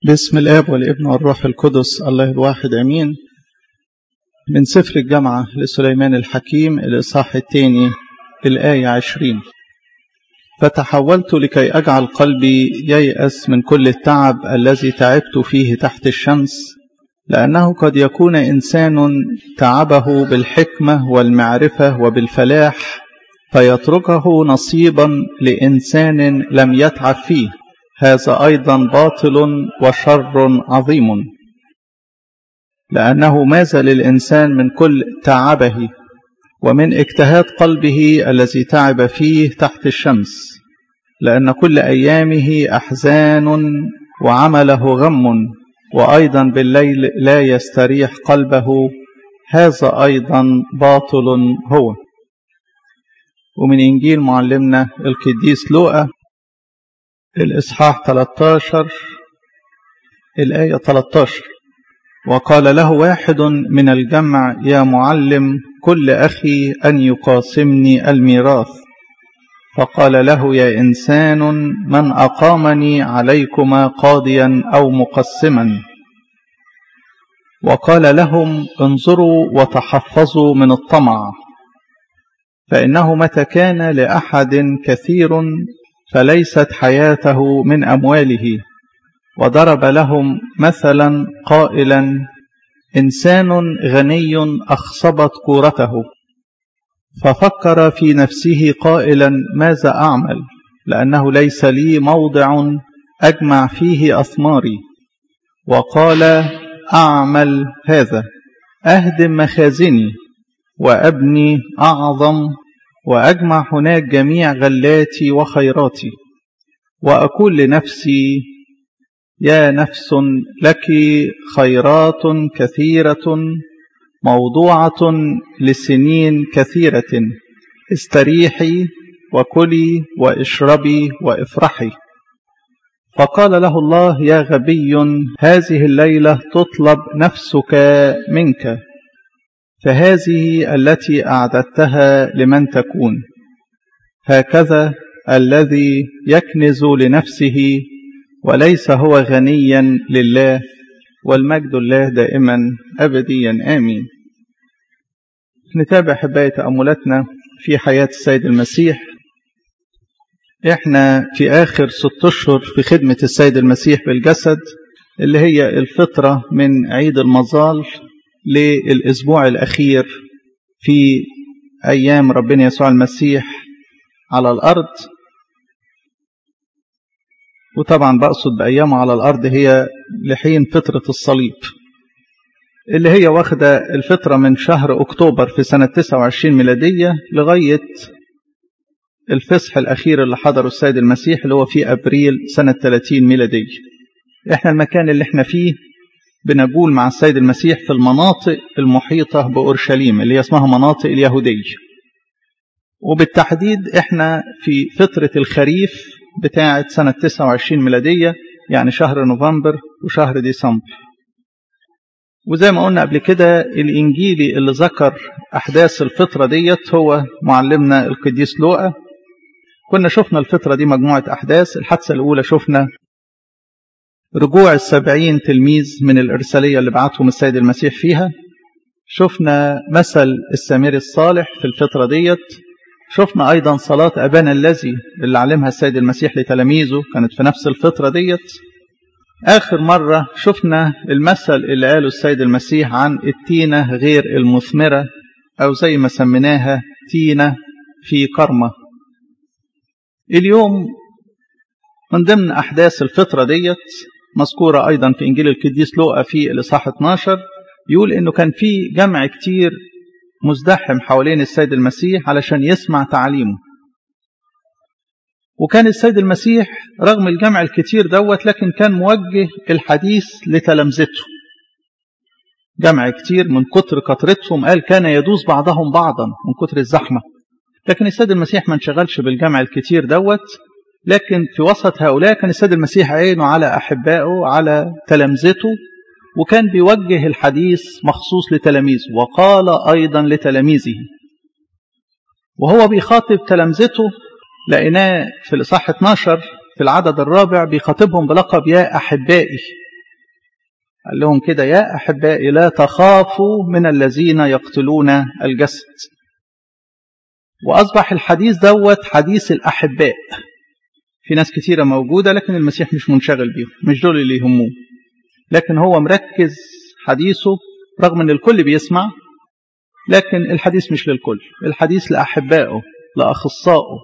باسم الاب والابن والروح القدس الله الواحد امين من سفر الجامعة لسليمان الحكيم الإصحاح الثاني الآية عشرين فتحولت لكي أجعل قلبي ييأس من كل التعب الذي تعبت فيه تحت الشمس لأنه قد يكون إنسان تعبه بالحكمة والمعرفة وبالفلاح فيتركه نصيبا لإنسان لم يتعب فيه هذا أيضا باطل وشر عظيم لأنه ماذا للإنسان من كل تعبه ومن اجتهاد قلبه الذي تعب فيه تحت الشمس لأن كل أيامه أحزان وعمله غم وأيضا بالليل لا يستريح قلبه هذا أيضا باطل هو ومن إنجيل معلمنا القديس لوقا الإصحاح 13 الآية 13 وقال له واحد من الجمع يا معلم كل أخي أن يقاسمني الميراث فقال له يا إنسان من أقامني عليكما قاضيا أو مقسما وقال لهم انظروا وتحفظوا من الطمع فإنه متى كان لأحد كثير فليست حياته من أمواله وضرب لهم مثلا قائلا إنسان غني أخصبت كورته ففكر في نفسه قائلا ماذا أعمل لأنه ليس لي موضع أجمع فيه أثماري وقال أعمل هذا أهدم مخازني وأبني أعظم وأجمع هناك جميع غلاتي وخيراتي وأقول لنفسي يا نفس لك خيرات كثيرة موضوعة لسنين كثيرة استريحي وكلي واشربي وافرحي فقال له الله يا غبي هذه الليلة تطلب نفسك منك فهذه التي أعددتها لمن تكون هكذا الذي يكنز لنفسه وليس هو غنيا لله والمجد الله دائما أبديا آمين نتابع حباية تأملاتنا في حياة السيد المسيح احنا في آخر ست أشهر في خدمة السيد المسيح بالجسد اللي هي الفطرة من عيد المظال للأسبوع الأخير في أيام ربنا يسوع المسيح على الأرض وطبعا بقصد بأيامه على الأرض هي لحين فترة الصليب اللي هي واخدة الفترة من شهر أكتوبر في سنة 29 ميلادية لغاية الفصح الأخير اللي حضره السيد المسيح اللي هو في أبريل سنة 30 ميلادية احنا المكان اللي احنا فيه بنقول مع السيد المسيح في المناطق المحيطة بأورشليم اللي هي اسمها مناطق اليهودية وبالتحديد احنا في فترة الخريف بتاعة سنة 29 ميلادية يعني شهر نوفمبر وشهر ديسمبر وزي ما قلنا قبل كده الإنجيلي اللي ذكر أحداث الفترة ديت هو معلمنا القديس لوقا كنا شفنا الفترة دي مجموعة أحداث الحادثة الأولى شفنا رجوع السبعين تلميذ من الإرسالية اللي بعتهم السيد المسيح فيها شفنا مثل السمير الصالح في الفترة ديت شفنا أيضا صلاة أبانا الذي اللي علمها السيد المسيح لتلاميذه كانت في نفس الفترة ديت آخر مرة شفنا المثل اللي قاله السيد المسيح عن التينة غير المثمرة أو زي ما سميناها تينة في كرمة اليوم من ضمن أحداث الفترة ديت مذكورة أيضا في إنجيل القديس لوقا في الإصحاح 12 يقول إنه كان في جمع كتير مزدحم حوالين السيد المسيح علشان يسمع تعليمه وكان السيد المسيح رغم الجمع الكتير دوت لكن كان موجه الحديث لتلامذته جمع كتير من كتر كثرتهم قال كان يدوس بعضهم بعضا من كتر الزحمة لكن السيد المسيح ما انشغلش بالجمع الكتير دوت لكن في وسط هؤلاء كان السيد المسيح عينه على أحبائه على تلامذته وكان بيوجه الحديث مخصوص لتلاميذه وقال أيضا لتلاميذه وهو بيخاطب تلامذته لقيناه في الإصحاح 12 في العدد الرابع بيخاطبهم بلقب يا أحبائي قال لهم كده يا أحبائي لا تخافوا من الذين يقتلون الجسد وأصبح الحديث دوت حديث الأحباء في ناس كثيرة موجودة لكن المسيح مش منشغل بيهم مش دول اللي يهموه لكن هو مركز حديثه رغم ان الكل بيسمع لكن الحديث مش للكل الحديث لأحبائه لأخصائه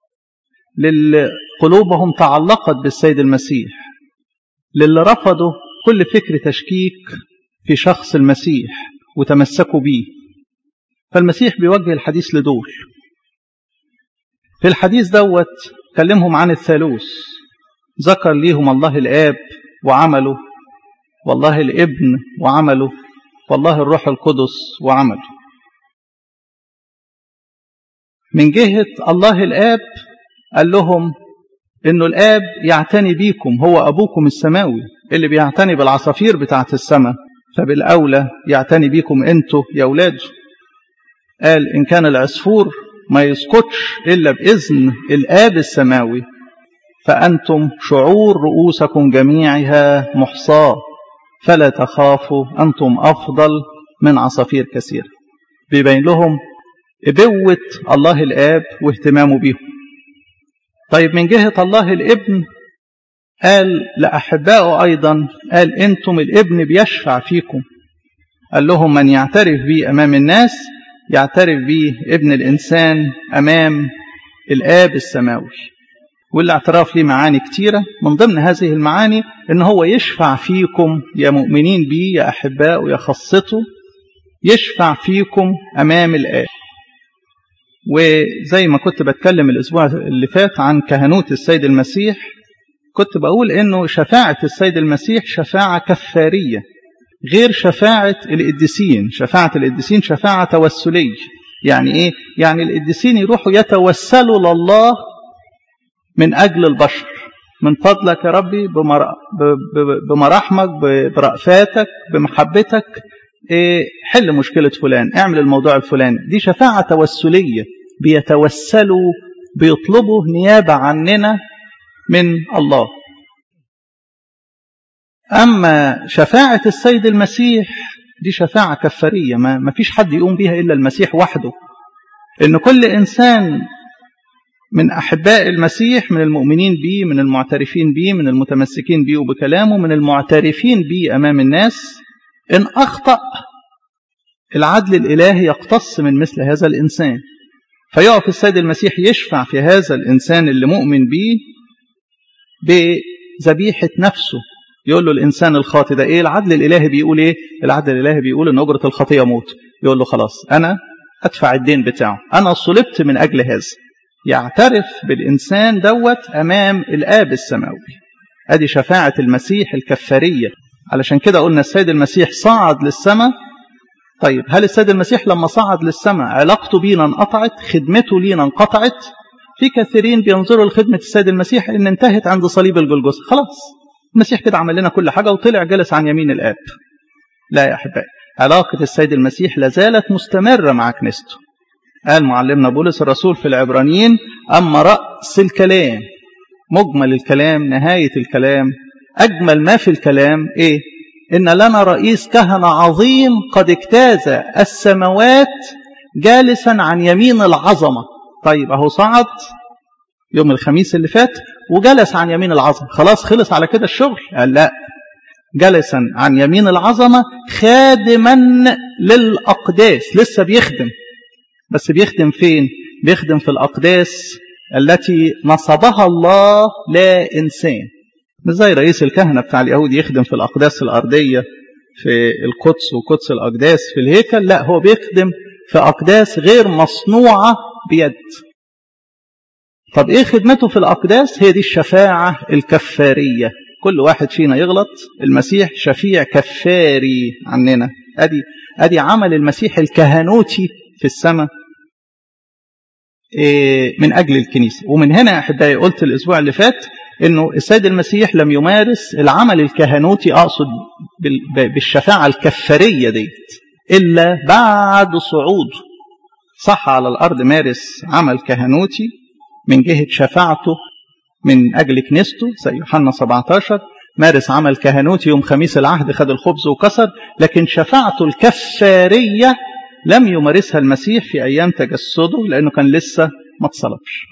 لقلوبهم تعلقت بالسيد المسيح للي رفضوا كل فكر تشكيك في شخص المسيح وتمسكوا بيه فالمسيح بيوجه الحديث لدول في الحديث دوت كلمهم عن الثالوث ذكر ليهم الله الآب وعمله والله الابن وعمله والله الروح القدس وعمله من جهة الله الآب قال لهم إنه الآب يعتني بيكم هو أبوكم السماوي اللي بيعتني بالعصافير بتاعت السماء فبالأولى يعتني بيكم أنتوا يا أولاده قال إن كان العصفور ما يسقطش إلا بإذن الآب السماوي فأنتم شعور رؤوسكم جميعها محصاة فلا تخافوا أنتم أفضل من عصافير كثيرة بيبين لهم إبوة الله الآب واهتمامه بيهم طيب من جهة الله الابن قال لأحبائه أيضا قال أنتم الابن بيشفع فيكم قال لهم من يعترف بي أمام الناس يعترف بي ابن الإنسان أمام الآب السماوي والاعتراف ليه معاني كتيرة من ضمن هذه المعاني ان هو يشفع فيكم يا مؤمنين بيه يا أحباء ويا خاصته يشفع فيكم أمام الآب وزي ما كنت بتكلم الأسبوع اللي فات عن كهنوت السيد المسيح كنت بقول انه شفاعة السيد المسيح شفاعة كفارية غير شفاعة القديسين شفاعة القديسين شفاعة توسلية يعني ايه يعني القديسين يروحوا يتوسلوا لله من أجل البشر من فضلك يا ربي بمراحمك برأفاتك بمحبتك حل مشكلة فلان اعمل الموضوع الفلاني دي شفاعة توسلية بيتوسلوا بيطلبوا نيابة عننا من الله أما شفاعة السيد المسيح دي شفاعة كفارية ما, ما فيش حد يقوم بيها إلا المسيح وحده إن كل إنسان من أحباء المسيح من المؤمنين به من المعترفين به من المتمسكين به وبكلامه من المعترفين به أمام الناس إن أخطأ العدل الإلهي يقتص من مثل هذا الإنسان فيقف السيد المسيح يشفع في هذا الإنسان اللي مؤمن به بذبيحة نفسه يقول له الإنسان الخاطئ ده إيه العدل الإلهي بيقول إيه العدل الإلهي بيقول إن أجرة الخطية موت يقول له خلاص أنا أدفع الدين بتاعه أنا صلبت من أجل هذا يعترف بالإنسان دوت أمام الآب السماوي أدي شفاعة المسيح الكفارية علشان كده قلنا السيد المسيح صعد للسماء طيب هل السيد المسيح لما صعد للسماء علاقته بينا انقطعت خدمته لينا انقطعت في كثيرين بينظروا لخدمة السيد المسيح ان انتهت عند صليب الجلجثة خلاص المسيح كده عمل لنا كل حاجة وطلع جلس عن يمين الآب لا يا أحبائي علاقة السيد المسيح لازالت مستمرة مع كنيسته قال معلمنا بولس الرسول في العبرانيين أما رأس الكلام مجمل الكلام نهاية الكلام أجمل ما في الكلام إيه إن لنا رئيس كهنة عظيم قد اجتاز السماوات جالسا عن يمين العظمة طيب أهو صعد يوم الخميس اللي فات وجلس عن يمين العظمة خلاص خلص على كده الشغل قال لا جلسا عن يمين العظمة خادما للأقداس لسه بيخدم بس بيخدم فين بيخدم في الأقداس التي نصبها الله لا إنسان مش زي رئيس الكهنة بتاع اليهود يخدم في الأقداس الأرضية في القدس وقدس الأقداس في الهيكل لا هو بيخدم في أقداس غير مصنوعة بيد طب إيه خدمته في الأقداس هي دي الشفاعة الكفارية كل واحد فينا يغلط المسيح شفيع كفاري عننا أدي, أدي عمل المسيح الكهنوتي في السماء من أجل الكنيسة ومن هنا أحبائي قلت الأسبوع اللي فات أنه السيد المسيح لم يمارس العمل الكهنوتي أقصد بالشفاعة الكفارية ديت إلا بعد صعوده صح على الأرض مارس عمل كهنوتي من جهة شفاعته من أجل كنيسته زي يوحنا 17 مارس عمل كهنوتي يوم خميس العهد خد الخبز وكسر لكن شفاعته الكفارية لم يمارسها المسيح في أيام تجسده لأنه كان لسه ما اتصلبش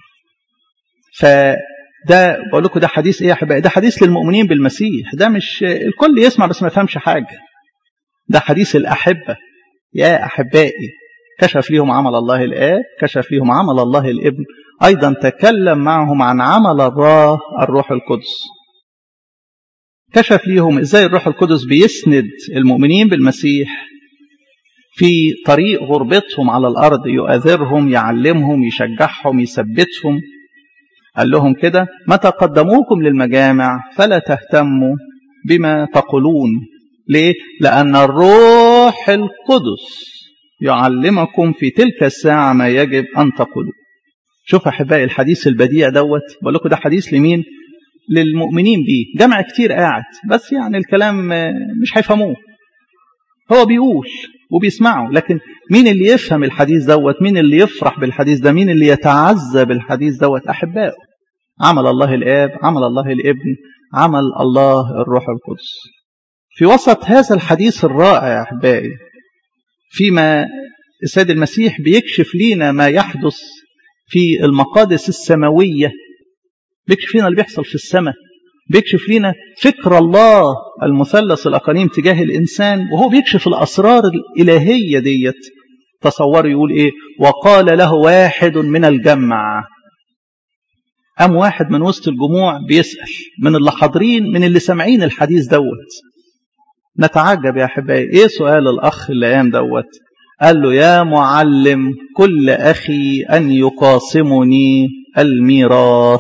فده بقول لكم ده حديث ايه يا احبائي ده حديث للمؤمنين بالمسيح ده مش الكل يسمع بس ما يفهمش حاجه ده حديث الاحبه يا احبائي كشف ليهم عمل الله الاب كشف ليهم عمل الله الابن ايضا تكلم معهم عن عمل الله الروح القدس كشف ليهم ازاي الروح القدس بيسند المؤمنين بالمسيح في طريق غربتهم على الارض يؤذرهم يعلمهم يشجعهم يثبتهم قال لهم كده متى قدموكم للمجامع فلا تهتموا بما تقولون ليه لان الروح القدس يعلمكم في تلك الساعه ما يجب ان تقولوا شوف احبائي الحديث البديع دوت بقول لكم ده حديث لمين للمؤمنين بيه جمع كتير قاعد بس يعني الكلام مش هيفهموه هو بيقول وبيسمعوا لكن مين اللي يفهم الحديث دوت مين اللي يفرح بالحديث ده مين اللي يتعزى بالحديث دوت أحبائه عمل الله الآب عمل الله الابن عمل الله الروح القدس في وسط هذا الحديث الرائع يا أحبائي فيما السيد المسيح بيكشف لينا ما يحدث في المقادس السماوية بيكشف لنا اللي بيحصل في السماء بيكشف لنا فكر الله المثلث الأقانيم تجاه الإنسان وهو بيكشف الأسرار الإلهية ديت تصوروا يقول إيه وقال له واحد من الجمع أم واحد من وسط الجموع بيسأل من اللي حاضرين من اللي سامعين الحديث دوت نتعجب يا أحبائي إيه سؤال الأخ اللي قام دوت قال له يا معلم كل أخي أن يقاسمني الميراث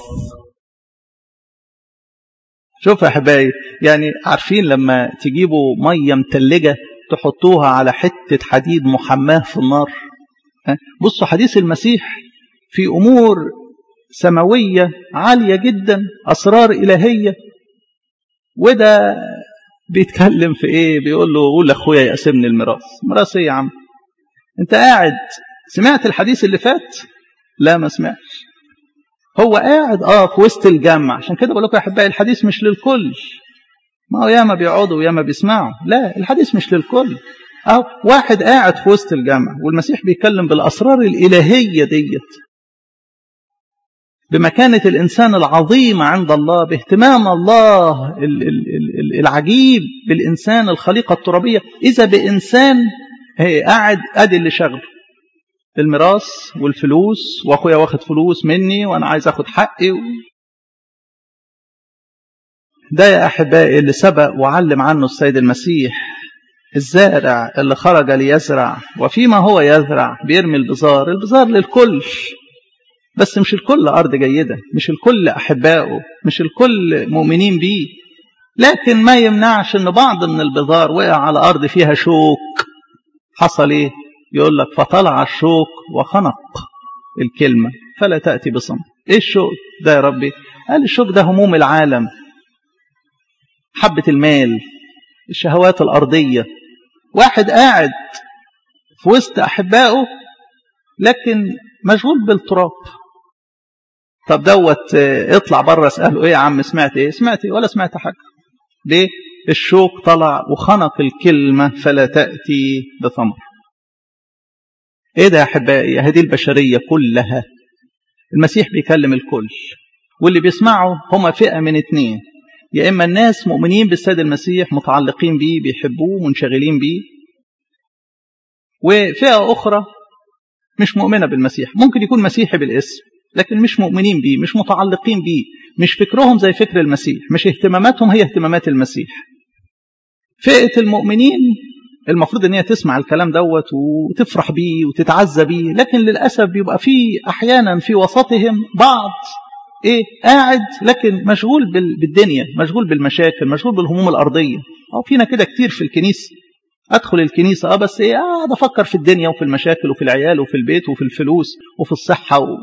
شوف يا احبائي يعني عارفين لما تجيبوا ميه متلجه تحطوها على حته حديد محماه في النار بصوا حديث المسيح في امور سماويه عاليه جدا اسرار الهيه وده بيتكلم في ايه بيقول له قول لاخويا يقسمني الميراث ميراث ايه يا عم انت قاعد سمعت الحديث اللي فات لا ما سمعتش هو قاعد اه في وسط الجمع عشان كده بقول لكم يا احبائي الحديث مش للكل ما هو ياما بيقعدوا وياما بيسمعوا لا الحديث مش للكل اهو واحد قاعد في وسط الجمع والمسيح بيتكلم بالاسرار الالهيه ديت بمكانة الإنسان العظيمة عند الله باهتمام الله العجيب بالإنسان الخليقة الترابية إذا بإنسان قاعد أدي اللي شغله الميراث والفلوس واخويا واخد فلوس مني وانا عايز اخد حقي و... ده يا احبائي اللي سبق وعلم عنه السيد المسيح الزارع اللي خرج ليزرع وفيما هو يزرع بيرمي البزار البزار للكل بس مش الكل ارض جيده مش الكل احبائه مش الكل مؤمنين بيه لكن ما يمنعش ان بعض من البذار وقع على ارض فيها شوك حصل ايه يقول لك فطلع الشوك وخنق الكلمة فلا تأتي بصمت ايه الشوك ده يا ربي قال الشوك ده هموم العالم حبة المال الشهوات الأرضية واحد قاعد في وسط أحبائه لكن مشغول بالتراب طب دوت اطلع بره اسأله ايه يا عم سمعت ايه سمعت ايه ولا سمعت حاجة ليه الشوك طلع وخنق الكلمة فلا تأتي بثمر ايه ده يا احبائي هذه البشريه كلها المسيح بيكلم الكل واللي بيسمعوا هما فئه من اتنين يا اما الناس مؤمنين بالسيد المسيح متعلقين بيه بيحبوه منشغلين بيه وفئه اخرى مش مؤمنه بالمسيح ممكن يكون مسيحي بالاسم لكن مش مؤمنين بيه مش متعلقين بيه مش فكرهم زي فكر المسيح مش اهتماماتهم هي اهتمامات المسيح فئه المؤمنين المفروض ان هي تسمع الكلام دوت وتفرح بيه وتتعزى بيه لكن للاسف بيبقى في احيانا في وسطهم بعض ايه قاعد لكن مشغول بالدنيا مشغول بالمشاكل مشغول بالهموم الارضيه او فينا كده كتير في الكنيسه ادخل الكنيسه اه بس ايه قاعد آه افكر في الدنيا وفي المشاكل وفي العيال وفي البيت وفي الفلوس وفي الصحه و...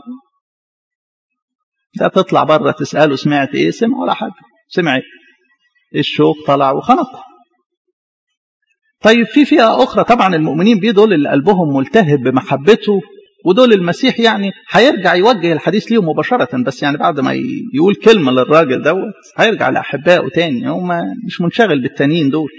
ده تطلع بره تساله سمعت ايه سمع ولا حاجه سمع ايه الشوك طلع وخنقه طيب في فئة أخرى طبعا المؤمنين بيه دول اللي قلبهم ملتهب بمحبته ودول المسيح يعني هيرجع يوجه الحديث ليهم مباشرة بس يعني بعد ما يقول كلمة للراجل دوت هيرجع لأحبائه تاني هو مش منشغل بالتانيين دول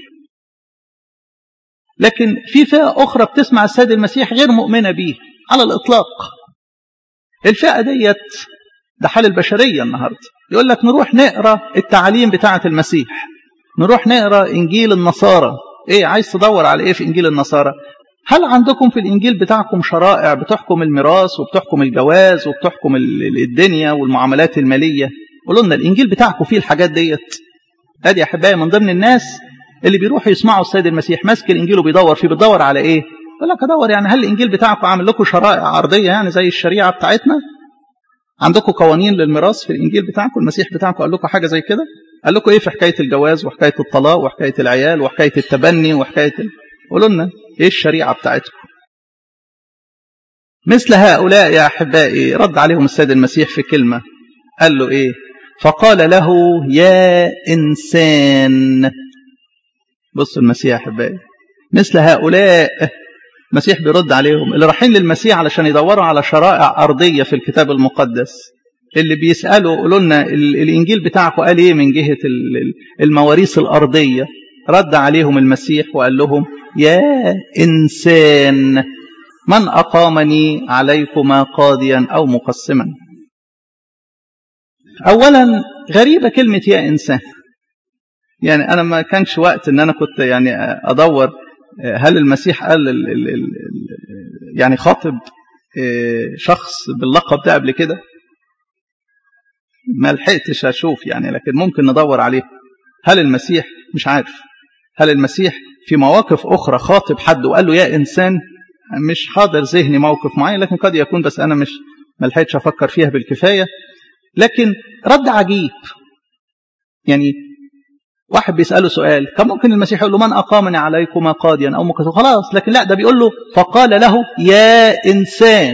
لكن في فئة أخرى بتسمع السيد المسيح غير مؤمنة بيه على الإطلاق الفئة ديت ده حال البشرية النهاردة يقول لك نروح نقرأ التعاليم بتاعة المسيح نروح نقرأ إنجيل النصارى إيه عايز تدور على إيه في إنجيل النصارى هل عندكم في الإنجيل بتاعكم شرائع بتحكم الميراث وبتحكم الجواز وبتحكم الدنيا والمعاملات المالية قولوا لنا الإنجيل بتاعكم فيه الحاجات ديت ادي يا احبائي من ضمن الناس اللي بيروحوا يسمعوا السيد المسيح ماسك الانجيل وبيدور فيه بتدور على ايه يقول لك ادور يعني هل الانجيل بتاعكم عامل لكم شرائع عرضيه يعني زي الشريعه بتاعتنا عندكم قوانين للميراث في الانجيل بتاعكم المسيح بتاعكم قال لكم حاجه زي كده قال لكم ايه في حكايه الجواز وحكايه الطلاق وحكايه العيال وحكايه التبني وحكايه ال... قولوا لنا ايه الشريعه بتاعتكم مثل هؤلاء يا احبائي رد عليهم السيد المسيح في كلمه قال له ايه فقال له يا انسان بص المسيح يا احبائي مثل هؤلاء المسيح بيرد عليهم اللي رايحين للمسيح علشان يدوروا على شرائع ارضيه في الكتاب المقدس اللي بيسالوا قولوا لنا الانجيل بتاعكم قال ايه من جهه المواريث الارضيه رد عليهم المسيح وقال لهم يا انسان من اقامني عليكما قاضيا او مقسما اولا غريبه كلمه يا انسان يعني انا ما كانش وقت ان انا كنت يعني ادور هل المسيح قال ال ال ال يعني خاطب شخص باللقب ده قبل كده ما لحقتش اشوف يعني لكن ممكن ندور عليه هل المسيح مش عارف هل المسيح في مواقف اخرى خاطب حد وقال له يا انسان مش حاضر ذهني موقف معين لكن قد يكون بس انا مش ما لحقتش افكر فيها بالكفايه لكن رد عجيب يعني واحد بيسأله سؤال كان ممكن المسيح يقول له من أقامني عليكما قاضيا أو مكتوب خلاص لكن لا ده بيقول له فقال له يا إنسان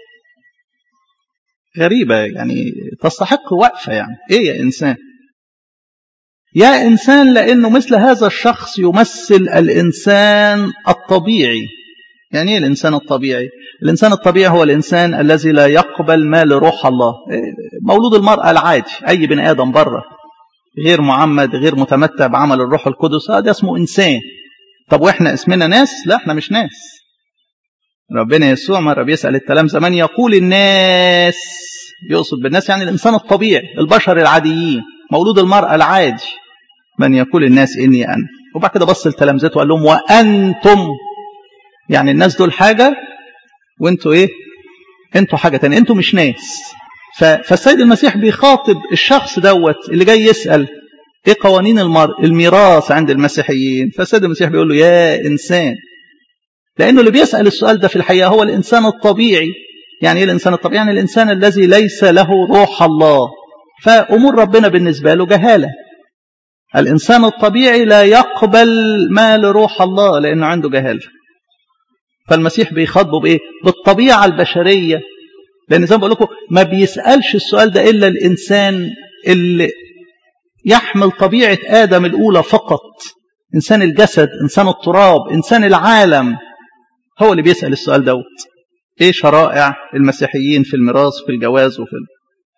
غريبة يعني تستحق وقفة يعني إيه يا إنسان يا إنسان لأنه مثل هذا الشخص يمثل الإنسان الطبيعي يعني إيه الإنسان الطبيعي الإنسان الطبيعي هو الإنسان الذي لا يقبل ما لروح الله مولود المرأة العادي أي بني آدم بره غير معمد غير متمتع بعمل الروح القدس هذا اسمه إنسان طب وإحنا اسمنا ناس لا إحنا مش ناس ربنا يسوع مرة بيسأل التلام زمان يقول الناس يقصد بالناس يعني الإنسان الطبيعي البشر العاديين مولود المرأة العادي من يقول الناس إني أنا وبعد كده بص لتلامذته وقال لهم وأنتم يعني الناس دول حاجة وانتوا ايه انتوا حاجة تانية انتوا مش ناس فالسيد المسيح بيخاطب الشخص دوت اللي جاي يسأل ايه قوانين المر... الميراث عند المسيحيين فالسيد المسيح بيقول له يا انسان لانه اللي بيسأل السؤال ده في الحقيقة هو الانسان الطبيعي يعني ايه الانسان الطبيعي يعني الانسان الذي ليس له روح الله فامور ربنا بالنسبة له جهالة الانسان الطبيعي لا يقبل ما لروح الله لانه عنده جهاله فالمسيح بيخاطبه بايه بالطبيعه البشريه لان زي ما بقول لكم ما بيسالش السؤال ده الا الانسان اللي يحمل طبيعه ادم الاولى فقط انسان الجسد انسان التراب انسان العالم هو اللي بيسال السؤال دوت ايه شرائع المسيحيين في الميراث في الجواز وفي ال...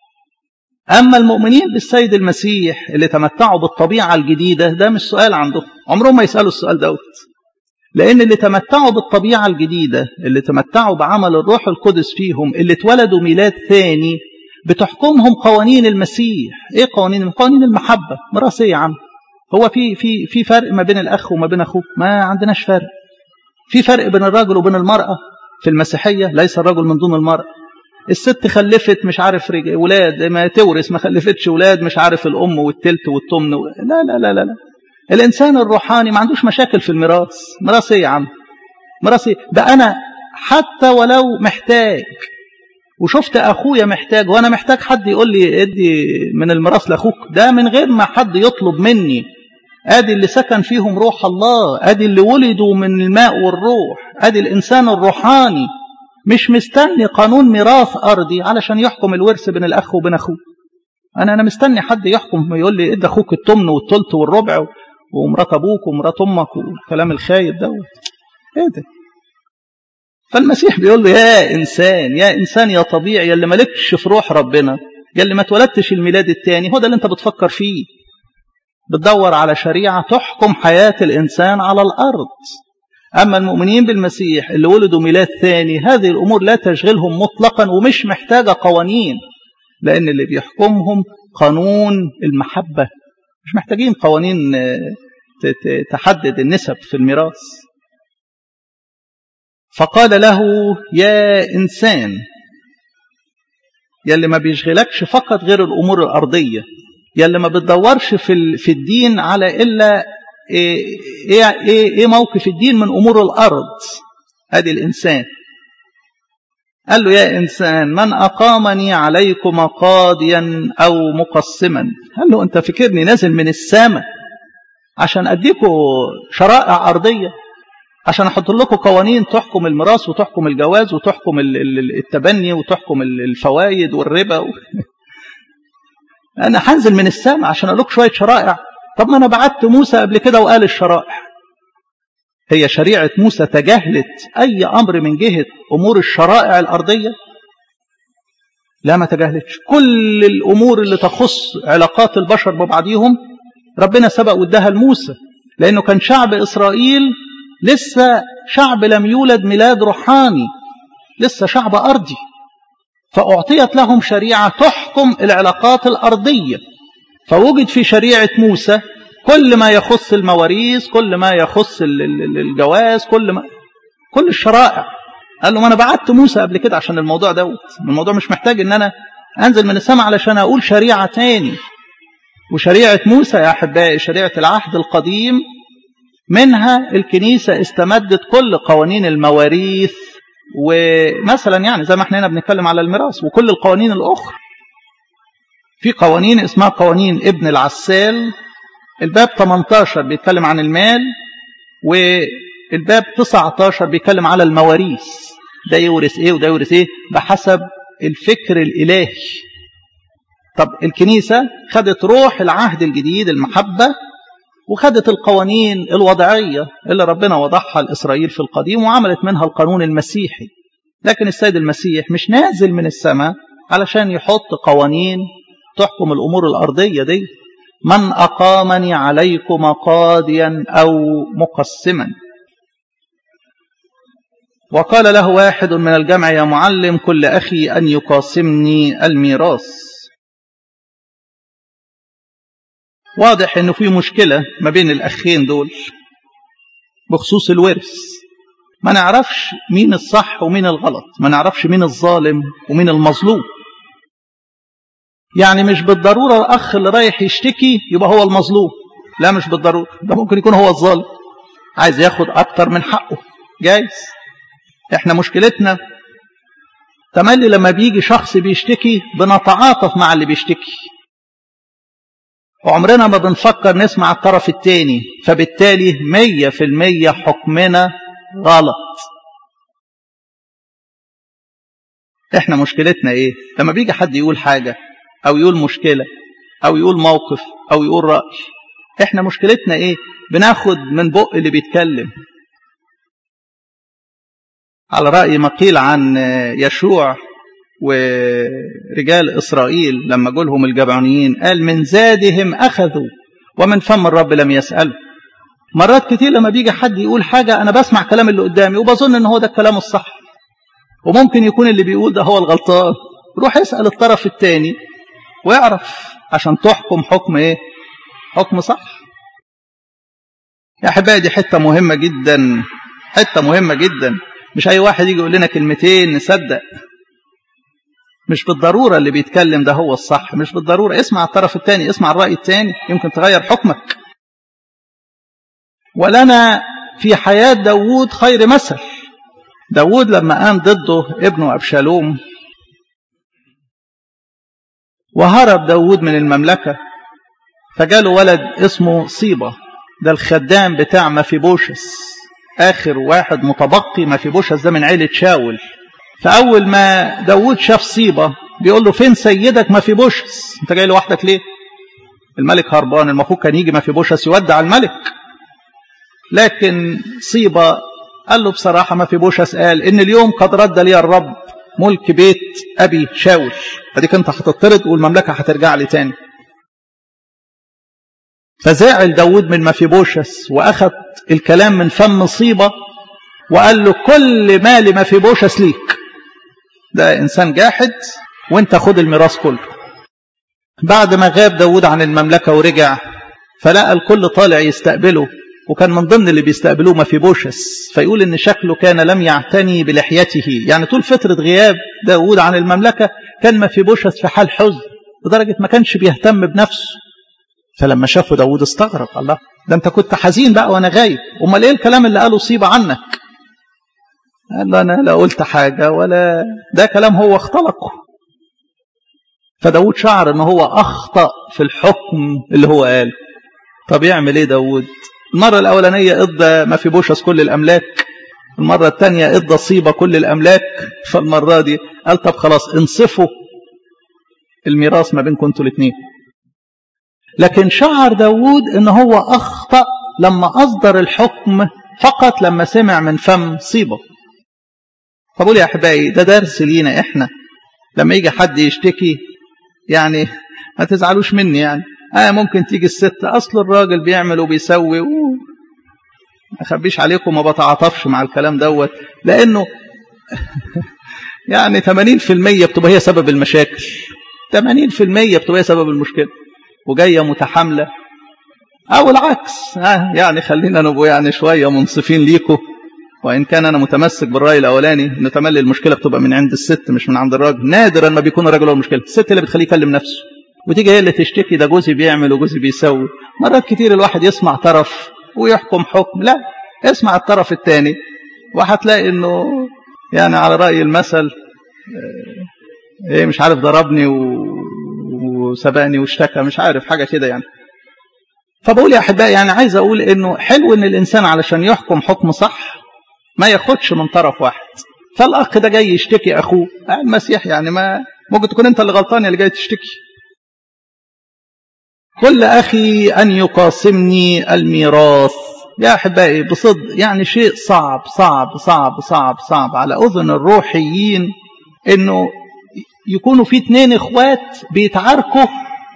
اما المؤمنين بالسيد المسيح اللي تمتعوا بالطبيعه الجديده ده مش سؤال عندهم عمرهم ما يسالوا السؤال دوت لأن اللي تمتعوا بالطبيعة الجديدة اللي تمتعوا بعمل الروح القدس فيهم اللي اتولدوا ميلاد ثاني بتحكمهم قوانين المسيح ايه قوانين قوانين المحبة ميراث ايه يا عم هو في في في فرق ما بين الاخ وما بين اخوه ما عندناش فرق في فرق بين الرجل وبين المرأة في المسيحية ليس الرجل من دون المرأة الست خلفت مش عارف ولاد ما تورث ما خلفتش ولاد مش عارف الام والتلت والتمن لا لا لا لا, لا. الإنسان الروحاني ما عندوش مشاكل في الميراث ميراث إيه يا عم ميراث إيه ده أنا حتى ولو محتاج وشفت أخويا محتاج وأنا محتاج حد يقول لي ادي من الميراث لأخوك ده من غير ما حد يطلب مني ادي اللي سكن فيهم روح الله ادي اللي ولدوا من الماء والروح ادي الانسان الروحاني مش مستني قانون ميراث ارضي علشان يحكم الورث بين الاخ وبين اخوه انا انا مستني حد يحكم يقول لي ادي اخوك التمن والثلث والربع ومرات ابوك ومرات امك والكلام الخايب ده ايه ده فالمسيح بيقول له يا إنسان يا إنسان يا طبيعي يا اللي مالكش في روح ربنا يا اللي ما اتولدتش الميلاد التاني هو ده اللي انت بتفكر فيه بتدور على شريعة تحكم حياة الإنسان على الأرض أما المؤمنين بالمسيح اللي ولدوا ميلاد ثاني هذه الأمور لا تشغلهم مطلقا ومش محتاجة قوانين لأن اللي بيحكمهم قانون المحبة مش محتاجين قوانين تحدد النسب في الميراث فقال له يا إنسان يلي ما بيشغلكش فقط غير الأمور الأرضية يلي ما بتدورش في في الدين على إلا إيه, إيه, إيه موقف الدين من أمور الأرض هذه الإنسان قال له يا إنسان من أقامني عليكم قاضيا أو مقسما قال له أنت فكرني نازل من السماء عشان أديكوا شرائع أرضية عشان أحط لكم قوانين تحكم الميراث وتحكم الجواز وتحكم التبني وتحكم الفوائد والربا و... أنا هنزل من السماء عشان أقول لكم شوية شرائع طب ما أنا بعت موسى قبل كده وقال الشرائع هي شريعة موسى تجاهلت أي أمر من جهة أمور الشرائع الأرضية لا ما تجاهلتش كل الأمور اللي تخص علاقات البشر ببعضهم ربنا سبق واداها لموسى لأنه كان شعب إسرائيل لسه شعب لم يولد ميلاد روحاني لسه شعب أرضي فأعطيت لهم شريعة تحكم العلاقات الأرضية فوجد في شريعة موسى كل ما يخص المواريث كل ما يخص الجواز كل ما كل الشرائع قال له ما انا بعت موسى قبل كده عشان الموضوع دوت الموضوع مش محتاج ان انا انزل من السماء علشان اقول شريعه تاني وشريعه موسى يا احبائي شريعه العهد القديم منها الكنيسه استمدت كل قوانين المواريث ومثلا يعني زي ما احنا هنا بنتكلم على الميراث وكل القوانين الاخرى في قوانين اسمها قوانين ابن العسال الباب 18 بيتكلم عن المال والباب 19 بيتكلم على المواريث ده يورث ايه وده يورث ايه بحسب الفكر الالهي طب الكنيسة خدت روح العهد الجديد المحبة وخدت القوانين الوضعية اللي ربنا وضعها لإسرائيل في القديم وعملت منها القانون المسيحي لكن السيد المسيح مش نازل من السماء علشان يحط قوانين تحكم الأمور الأرضية دي من أقامني عليكم قاضيا أو مقسما وقال له واحد من الجمع يا معلم كل أخي أن يقاسمني الميراث واضح أنه في مشكلة ما بين الأخين دول بخصوص الورث ما نعرفش مين الصح ومين الغلط ما نعرفش مين الظالم ومين المظلوم يعني مش بالضرورة الأخ اللي رايح يشتكي يبقى هو المظلوم لا مش بالضرورة ده ممكن يكون هو الظالم عايز ياخد أكتر من حقه جايز احنا مشكلتنا تملي لما بيجي شخص بيشتكي بنتعاطف مع اللي بيشتكي وعمرنا ما بنفكر نسمع الطرف التاني فبالتالي مية في المية حكمنا غلط احنا مشكلتنا ايه لما بيجي حد يقول حاجة او يقول مشكلة او يقول موقف او يقول رأي احنا مشكلتنا ايه بناخد من بق اللي بيتكلم على رأي ما قيل عن يشوع ورجال إسرائيل لما جولهم الجبعونيين قال من زادهم أخذوا ومن فم الرب لم يسألوا مرات كتير لما بيجي حد يقول حاجة أنا بسمع كلام اللي قدامي وبظن إن هو ده الكلام الصح وممكن يكون اللي بيقول ده هو الغلطان روح اسأل الطرف الثاني ويعرف عشان تحكم حكم إيه حكم صح يا أحبائي دي حتة مهمة جدا حتة مهمة جدا مش أي واحد يجي يقول لنا كلمتين نصدق مش بالضرورة اللي بيتكلم ده هو الصح مش بالضرورة اسمع الطرف الثاني اسمع الرأي الثاني يمكن تغير حكمك ولنا في حياة داوود خير مثل داوود لما قام ضده ابنه أبشالوم وهرب داوود من المملكة فجاله ولد اسمه صيبة ده الخدام بتاع مفيبوشس آخر واحد متبقي مفيبوشس ده من عيلة شاول فأول ما داوود شاف صيبة بيقول له فين سيدك مفيبوشس انت جاي لوحدك ليه الملك هربان المفروض كان يجي مفيبوشس يودع الملك لكن صيبة قال له بصراحة ما في بوشس قال إن اليوم قد رد لي الرب ملك بيت أبي شاول أديك أنت هتطرد والمملكة هترجع لي تاني فزعل داود من مفيبوشس وأخذ الكلام من فم صيبة وقال له كل مال مفيبوشس ليك ده إنسان جاحد وانت خد الميراث كله بعد ما غاب داود عن المملكة ورجع فلقى الكل طالع يستقبله وكان من ضمن اللي بيستقبلوه مفيبوشس فيقول ان شكله كان لم يعتني بلحيته يعني طول فترة غياب داود عن المملكة كان مفيبوشس في حال حزن لدرجة ما كانش بيهتم بنفسه فلما شافه داود استغرب الله ده انت كنت حزين بقى وانا غايب امال ايه الكلام اللي قاله صيب عنك قال له انا لا قلت حاجة ولا ده كلام هو اختلقه فداود شعر ان هو اخطأ في الحكم اللي هو قاله طب يعمل ايه داود المرة الأولانية إضى ما في بوشس كل الأملاك المرة الثانية إضى صيبة كل الأملاك فالمرة دي قال طب خلاص انصفوا الميراث ما بينكم انتوا الاثنين لكن شعر داود ان هو أخطأ لما أصدر الحكم فقط لما سمع من فم صيبة فبقول يا أحبائي ده درس لينا إحنا لما يجي حد يشتكي يعني ما تزعلوش مني يعني آه ممكن تيجي الست أصل الراجل بيعمل وبيسوي و... ما أخبيش عليكم ما بتعاطفش مع الكلام دوت لأنه يعني 80% بتبقى هي سبب المشاكل 80% بتبقى هي سبب المشكلة وجاية متحاملة أو العكس آه يعني خلينا نبقوا يعني شوية منصفين ليكم وإن كان أنا متمسك بالرأي الأولاني إن تملي المشكلة بتبقى من عند الست مش من عند الراجل نادرا ما بيكون الراجل هو المشكلة الست اللي بتخليه يكلم نفسه وتيجي هي اللي تشتكي ده جوزي بيعمل وجوزي بيسوي مرات كتير الواحد يسمع طرف ويحكم حكم لا اسمع الطرف الثاني وهتلاقي انه يعني على رأي المثل ايه مش عارف ضربني وسبقني واشتكى مش عارف حاجة كده يعني فبقول يا احبائي يعني عايز اقول انه حلو ان الانسان علشان يحكم حكم صح ما ياخدش من طرف واحد فالاخ ده جاي يشتكي اخوه المسيح يعني ما ممكن تكون انت اللي غلطان اللي جاي تشتكي كل أخي أن يقاسمني الميراث يا أحبائي بصدق يعني شيء صعب صعب صعب صعب صعب على أذن الروحيين إنه يكونوا في اتنين إخوات بيتعاركوا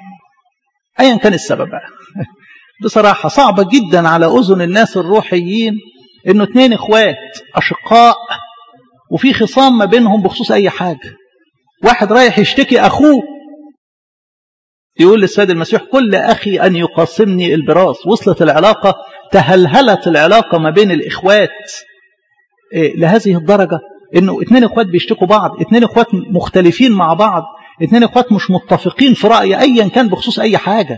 أيا كان السبب بقى بصراحة صعبة جدا على أذن الناس الروحيين إنه اتنين إخوات أشقاء وفي خصام ما بينهم بخصوص أي حاجة واحد رايح يشتكي أخوه يقول للسيد المسيح كل أخي أن يقاسمني البراس وصلت العلاقة تهلهلت العلاقة ما بين الإخوات إيه لهذه الدرجة إنه اتنين إخوات بيشتكوا بعض اتنين إخوات مختلفين مع بعض اتنين إخوات مش متفقين في رأي أيا كان بخصوص أي حاجة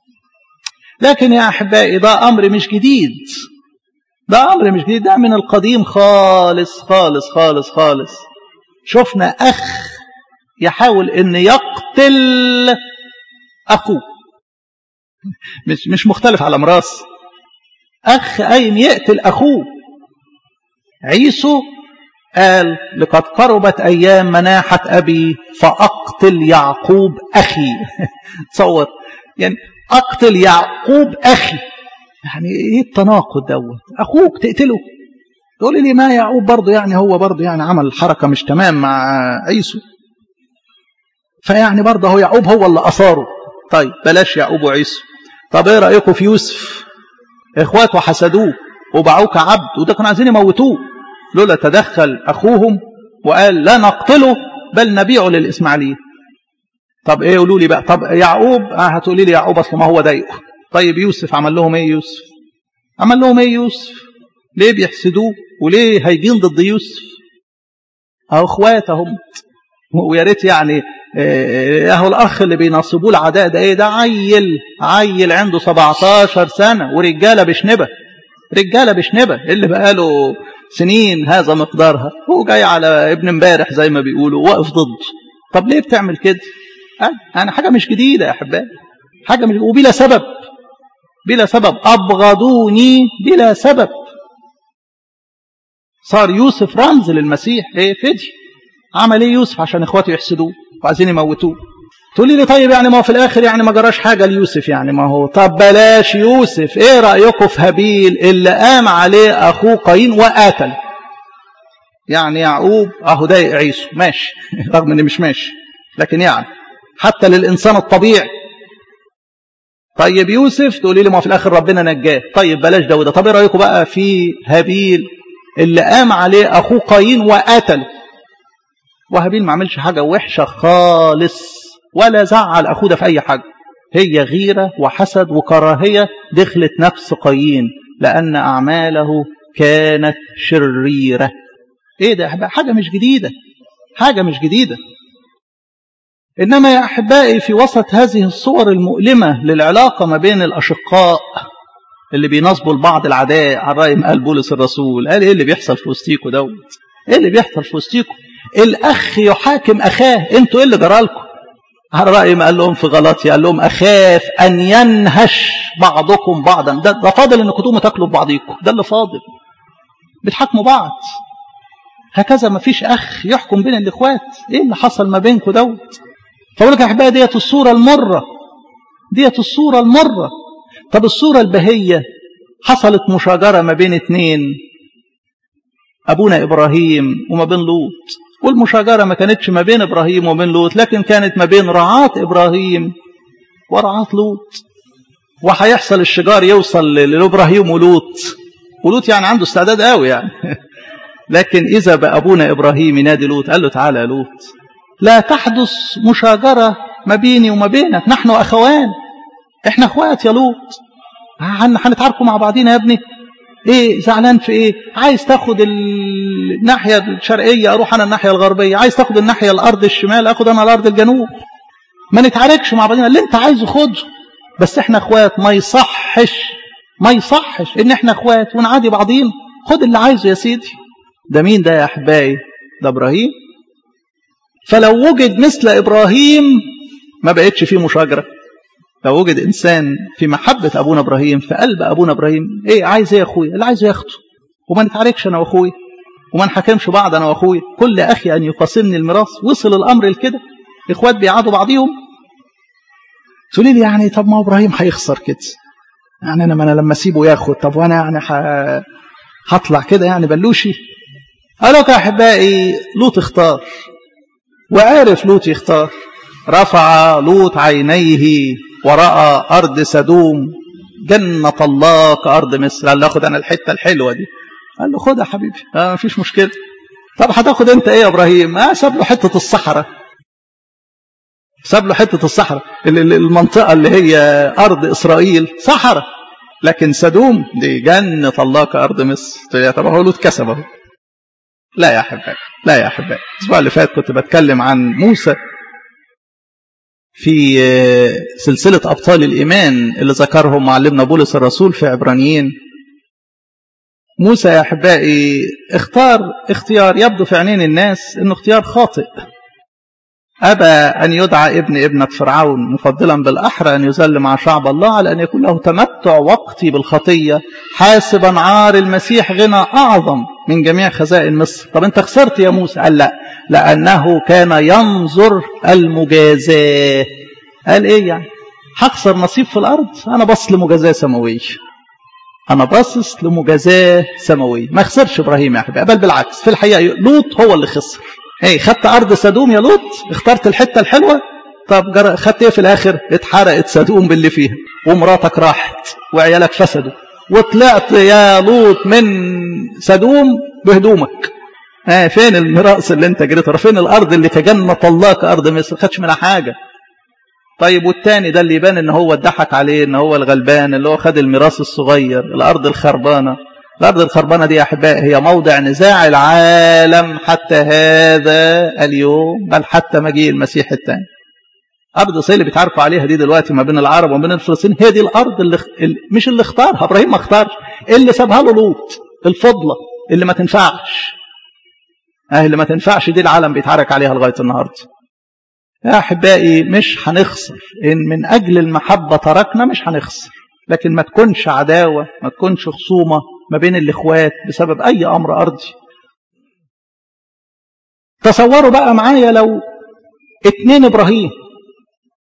لكن يا أحبائي ده أمر مش جديد ده أمر مش جديد ده من القديم خالص خالص خالص خالص شفنا أخ يحاول أن يقتل أخوه مش مش مختلف على مراس أخ قايم يقتل أخوه عيسو قال لقد قربت أيام مناحة أبي فأقتل يعقوب أخي تصور يعني أقتل يعقوب أخي يعني إيه التناقض دوت أخوك تقتله تقول لي ما يعقوب برضه يعني هو برضه يعني عمل حركة مش تمام مع عيسو فيعني برضه هو يعقوب هو اللي أثاره طيب بلاش يعقوب وعيسو طب ايه رايكم في يوسف اخواته حسدوه وباعوه كعبد وده كانوا عايزين يموتوه لولا تدخل اخوهم وقال لا نقتله بل نبيعه للاسماعيليين طب ايه قولوا لي بقى طب يعقوب اه هتقولي لي يعقوب اصل ما هو ضايقه طيب يوسف عمل لهم ايه يوسف عمل لهم ايه يوسف ليه بيحسدوه وليه هيجين ضد يوسف اهو اخواتهم ويا ريت يعني اهو الاخ اللي بينصبوه العداء ده ايه ده عيل عيل عنده 17 سنه ورجاله بشنبه رجاله بشنبه اللي بقاله سنين هذا مقدارها هو جاي على ابن امبارح زي ما بيقولوا واقف ضده طب ليه بتعمل كده يعني حاجه مش جديده يا احبائي حاجه مش وبلا سبب بلا سبب ابغضوني بلا سبب صار يوسف رمز للمسيح ايه فدي عمل ايه يوسف عشان اخواته يحسدوه وعايزين يموتوه تقولي لي طيب يعني ما هو في الاخر يعني ما جراش حاجه ليوسف يعني ما هو طب بلاش يوسف ايه رايكم في هابيل اللي قام عليه اخوه قايين وقتل يعني يعقوب اهو ده عيسو ماشي رغم اني مش ماشي لكن يعني حتى للانسان الطبيعي طيب يوسف تقولي لي ما في الاخر ربنا نجاه طيب بلاش ده وده طب ايه رايكم بقى في هابيل اللي قام عليه اخوه قايين وقتله وهابيل ما عملش حاجه وحشه خالص ولا زعل اخوه ده في اي حاجه هي غيره وحسد وكراهيه دخلت نفس قايين لان اعماله كانت شريره ايه ده حاجه مش جديده حاجه مش جديده انما يا احبائي في وسط هذه الصور المؤلمه للعلاقه ما بين الاشقاء اللي بينصبوا لبعض العداء على راي ما قال بولس الرسول قال ايه اللي بيحصل في وسطيكوا دوت ايه اللي بيحصل في وسطيكوا الاخ يحاكم اخاه انتوا ايه اللي جرالكم على راي ما قال لهم في غلطي قال لهم اخاف ان ينهش بعضكم بعضا ده, ده فاضل انكم تقوموا تاكلوا ببعضيكم ده اللي فاضل بتحاكموا بعض هكذا ما فيش اخ يحكم بين الاخوات ايه اللي حصل ما بينكم دوت فاقول لك يا احبائي ديت الصوره المره ديت الصوره المره طب الصوره البهيه حصلت مشاجره ما بين اتنين ابونا ابراهيم وما بين لوط والمشاجره ما كانتش ما بين ابراهيم وبين لوط لكن كانت ما بين رعاه ابراهيم ورعاه لوط وهيحصل الشجار يوصل لابراهيم ولوط ولوط يعني عنده استعداد قوي يعني لكن اذا بابونا ابراهيم ينادي لوط قال له تعالى يا لوط لا تحدث مشاجره ما بيني وما بينك نحن اخوان احنا اخوات يا لوط هنتعاركوا مع بعضينا يا ابني ايه زعلان في ايه عايز تاخد الناحيه الشرقيه اروح انا الناحيه الغربيه عايز تاخد الناحيه الارض الشمال اخد انا الارض الجنوب ما نتعاركش مع بعضنا اللي انت عايزه خده بس احنا اخوات ما يصحش ما يصحش ان احنا اخوات ونعادي بعضينا خد اللي عايزه يا سيدي ده مين ده يا احبائي ده ابراهيم فلو وجد مثل ابراهيم ما بقتش فيه مشاجره لو وجد انسان في محبه ابونا ابراهيم في قلب ابونا ابراهيم ايه عايز ايه يا اخويا اللي عايزه ياخده وما نتعاركش انا واخويا وما نحكمش بعض انا واخويا كل اخي ان يقاسمني الميراث وصل الامر لكده اخوات بيعادوا بعضيهم تقولي لي يعني طب ما ابراهيم هيخسر كده يعني انا ما انا لما اسيبه ياخد طب وانا يعني ح... هطلع كده يعني بلوشي قالوا يا احبائي لوط اختار وعرف لوط يختار رفع لوط عينيه وراى ارض سدوم جنة الله كأرض مصر قال له خد انا الحتة الحلوة دي قال له خد يا حبيبي آه مفيش مشكلة طب هتاخد انت ايه يا ابراهيم آه ساب له حتة الصحراء ساب له حتة الصحراء المنطقة اللي هي أرض إسرائيل صحراء لكن سدوم دي جنة الله كأرض مصر طب هو لوط كسب اهو لا يا أحبائي لا يا أحبائي الأسبوع اللي فات كنت بتكلم عن موسى في سلسلة أبطال الإيمان اللي ذكرهم معلمنا بولس الرسول في عبرانيين موسى يا أحبائي اختار اختيار يبدو في عينين الناس أنه اختيار خاطئ أبى أن يدعى ابن ابنة فرعون مفضلا بالأحرى أن يذل مع شعب الله على أن يكون له تمتع وقتي بالخطية حاسبا عار المسيح غنى أعظم من جميع خزائن مصر طب أنت خسرت يا موسى قال لا لأنه كان ينظر المجازاة قال إيه يعني هخسر نصيب في الأرض أنا بص لمجازاة سماوية أنا باصص لمجازاة سماوية ما خسرش إبراهيم يا حبيبي بل بالعكس في الحقيقة لوط هو اللي خسر ايه خدت أرض سدوم يا لوط اخترت الحتة الحلوة طب خدت ايه في الآخر اتحرقت سدوم باللي فيها ومراتك راحت وعيالك فسدوا وطلعت يا لوط من سدوم بهدومك اه فين الميراث اللي انت جريته فين الارض اللي كجنة الله كارض مصر خدش منها حاجة طيب والتاني ده اللي يبان ان هو اتضحك عليه ان هو الغلبان اللي هو خد الميراث الصغير الارض الخربانة الارض الخربانة دي يا احبائي هي موضع نزاع العالم حتى هذا اليوم بل حتى مجيء المسيح الثاني ارض اسرائيل اللي بيتعاركوا عليها دي دلوقتي ما بين العرب وما بين الفلسطينيين هي دي الارض اللي مش اللي اختارها ابراهيم ما اختارش اللي سابها له لوط الفضله اللي ما تنفعش اه اللي ما تنفعش دي العالم بيتعارك عليها لغايه النهارده يا احبائي مش هنخسر ان من اجل المحبه تركنا مش هنخسر لكن ما تكونش عداوه ما تكونش خصومه ما بين الاخوات بسبب اي امر ارضي تصوروا بقى معايا لو اتنين ابراهيم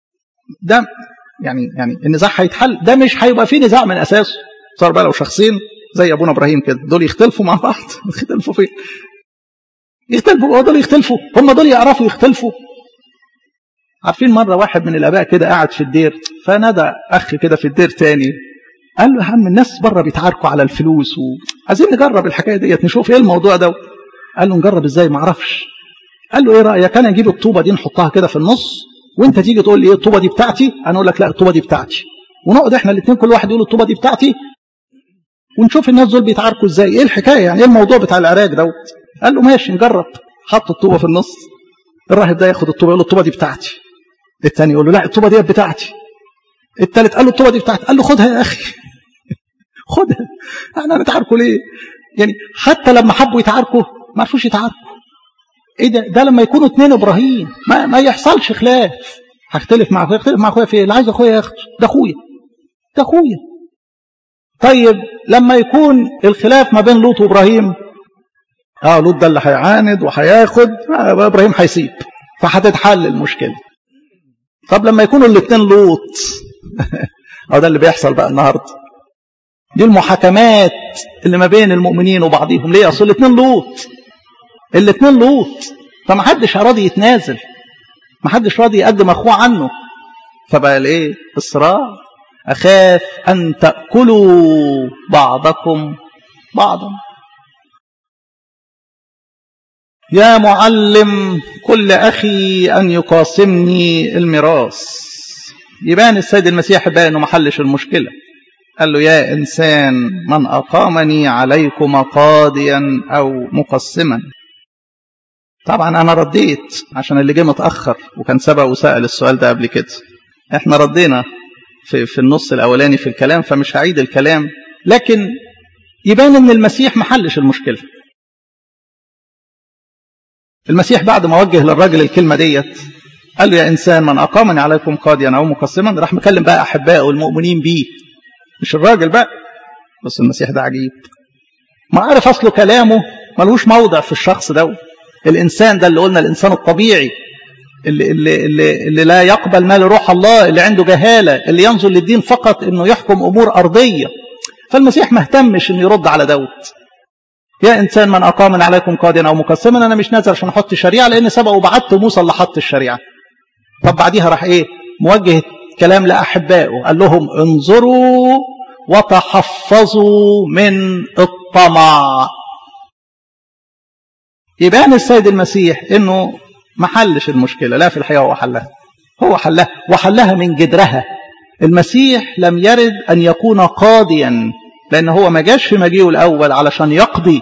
ده يعني يعني النزاع هيتحل ده مش هيبقى فيه نزاع من اساسه صار بقى لو شخصين زي ابونا ابراهيم كده دول يختلفوا مع بعض يختلفوا فين يختلفوا هو دول يختلفوا هم دول يعرفوا يختلفوا عارفين مرة واحد من الآباء كده قاعد في الدير فنادى أخ كده في الدير تاني قال له يا عم الناس بره بيتعاركوا على الفلوس وعايزين نجرب الحكاية ديت نشوف ايه الموضوع ده قال له نجرب ازاي ما اعرفش قال له ايه رأيك انا اجيب الطوبة دي نحطها كده في النص وانت تيجي تقول لي ايه الطوبة دي بتاعتي انا اقول لك لا الطوبة دي بتاعتي ونقعد احنا الاثنين كل واحد يقول الطوبة دي بتاعتي ونشوف الناس دول بيتعاركوا ازاي ايه الحكاية يعني ايه الموضوع بتاع العراك دوت قال له ماشي نجرب حط الطوبة في النص الراهب ده ياخد الطوبة يقول له الطوبة دي بتاعتي الثاني يقول له لا الطوبة دي بتاعتي الثالث قال له الطوبة دي بتاعتي قال له خدها يا اخي خدها احنا نتعاركوا ليه يعني حتى لما حبوا يتعاركوا ما عرفوش يتعاركوا ايه ده ده لما يكونوا اثنين ابراهيم ما, ما يحصلش خلاف هختلف مع اخويا اختلف مع اخويا في ايه اللي عايز اخويا ياخده ده اخويا ده اخويا طيب لما يكون الخلاف ما بين لوط وابراهيم اه لوط ده اللي هيعاند وهياخد آه ابراهيم هيسيب فهتتحل المشكله طب لما يكونوا الاثنين لوط اه ده اللي بيحصل بقى النهارده دي المحاكمات اللي ما بين المؤمنين وبعضهم ليه اصل الاثنين لوط الاثنين لوط فما حدش راضي يتنازل ما حدش راضي يقدم اخوه عنه فبقى الايه الصراع اخاف ان تاكلوا بعضكم بعضا يا معلم كل اخي ان يقاسمني الميراث يبان السيد المسيح بقى انه ما حلش المشكله قال له يا انسان من اقامني عليكم قاضيا او مقسما طبعا انا رديت عشان اللي جه متاخر وكان سبق وسال السؤال ده قبل كده احنا ردينا في, في النص الاولاني في الكلام فمش هعيد الكلام لكن يبان ان المسيح ما حلش المشكله المسيح بعد ما وجه للراجل الكلمه ديت قال له يا انسان من اقامني عليكم قاضيا او مقسما راح مكلم بقى احبائه المؤمنين بيه مش الراجل بقى بس المسيح ده عجيب ما عارف اصله كلامه ملوش موضع في الشخص ده الانسان ده اللي قلنا الانسان الطبيعي اللي, اللي, اللي, اللي لا يقبل ما لروح الله اللي عنده جهالة اللي ينظر للدين فقط انه يحكم امور ارضية فالمسيح ما اهتمش انه يرد على دوت يا انسان من اقام عليكم قاضيا او مقسما انا مش نازل عشان احط شريعه لان سبق وبعت موسى اللي حط الشريعه طب بعديها راح ايه موجه كلام لاحبائه قال لهم انظروا وتحفظوا من الطمع يبان السيد المسيح انه ما حلش المشكله لا في الحقيقه هو حلها هو حلها وحلها من جدرها المسيح لم يرد ان يكون قاضيا لان هو ما جاش في مجيئه الاول علشان يقضي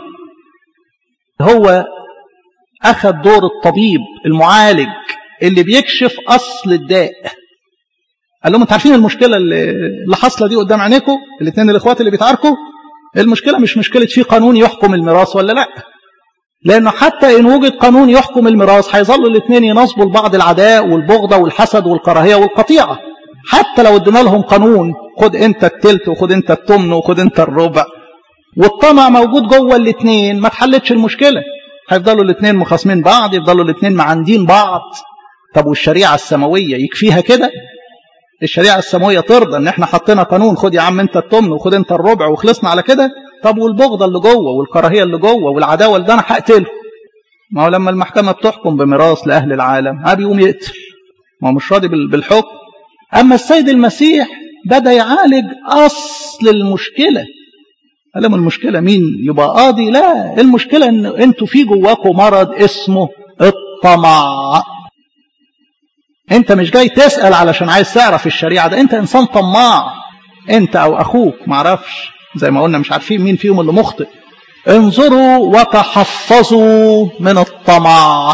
هو اخذ دور الطبيب المعالج اللي بيكشف اصل الداء قال لهم انتوا عارفين المشكله اللي حاصله دي قدام عينيكم الاثنين الاخوات اللي بيتعاركوا المشكله مش مشكله في قانون يحكم الميراث ولا لا لانه حتى ان وجد قانون يحكم الميراث هيظلوا الاثنين ينصبوا لبعض العداء والبغضه والحسد والكراهيه والقطيعه حتى لو ادينا لهم قانون خد انت التلت وخد انت التمن وخد انت الربع والطمع موجود جوه الاثنين ما تحلتش المشكله هيفضلوا الاثنين مخاصمين بعض يفضلوا الاثنين معاندين بعض طب والشريعه السماويه يكفيها كده الشريعه السماويه ترضى ان احنا حطينا قانون خد يا عم انت التمن وخد انت الربع وخلصنا على كده طب والبغضه اللي جوه والكراهيه اللي جوه والعداوه اللي ده انا هقتله ما هو لما المحكمه بتحكم بميراث لاهل العالم ها بيقوم يقتل ما هو مش راضي بالحكم اما السيد المسيح بدا يعالج اصل المشكله قال لهم المشكله مين يبقى قاضي لا المشكله ان انتوا في جواكم مرض اسمه الطمع انت مش جاي تسال علشان عايز تعرف الشريعه ده انت انسان طماع انت او اخوك معرفش زي ما قلنا مش عارفين مين فيهم اللي مخطئ انظروا وتحفظوا من الطمع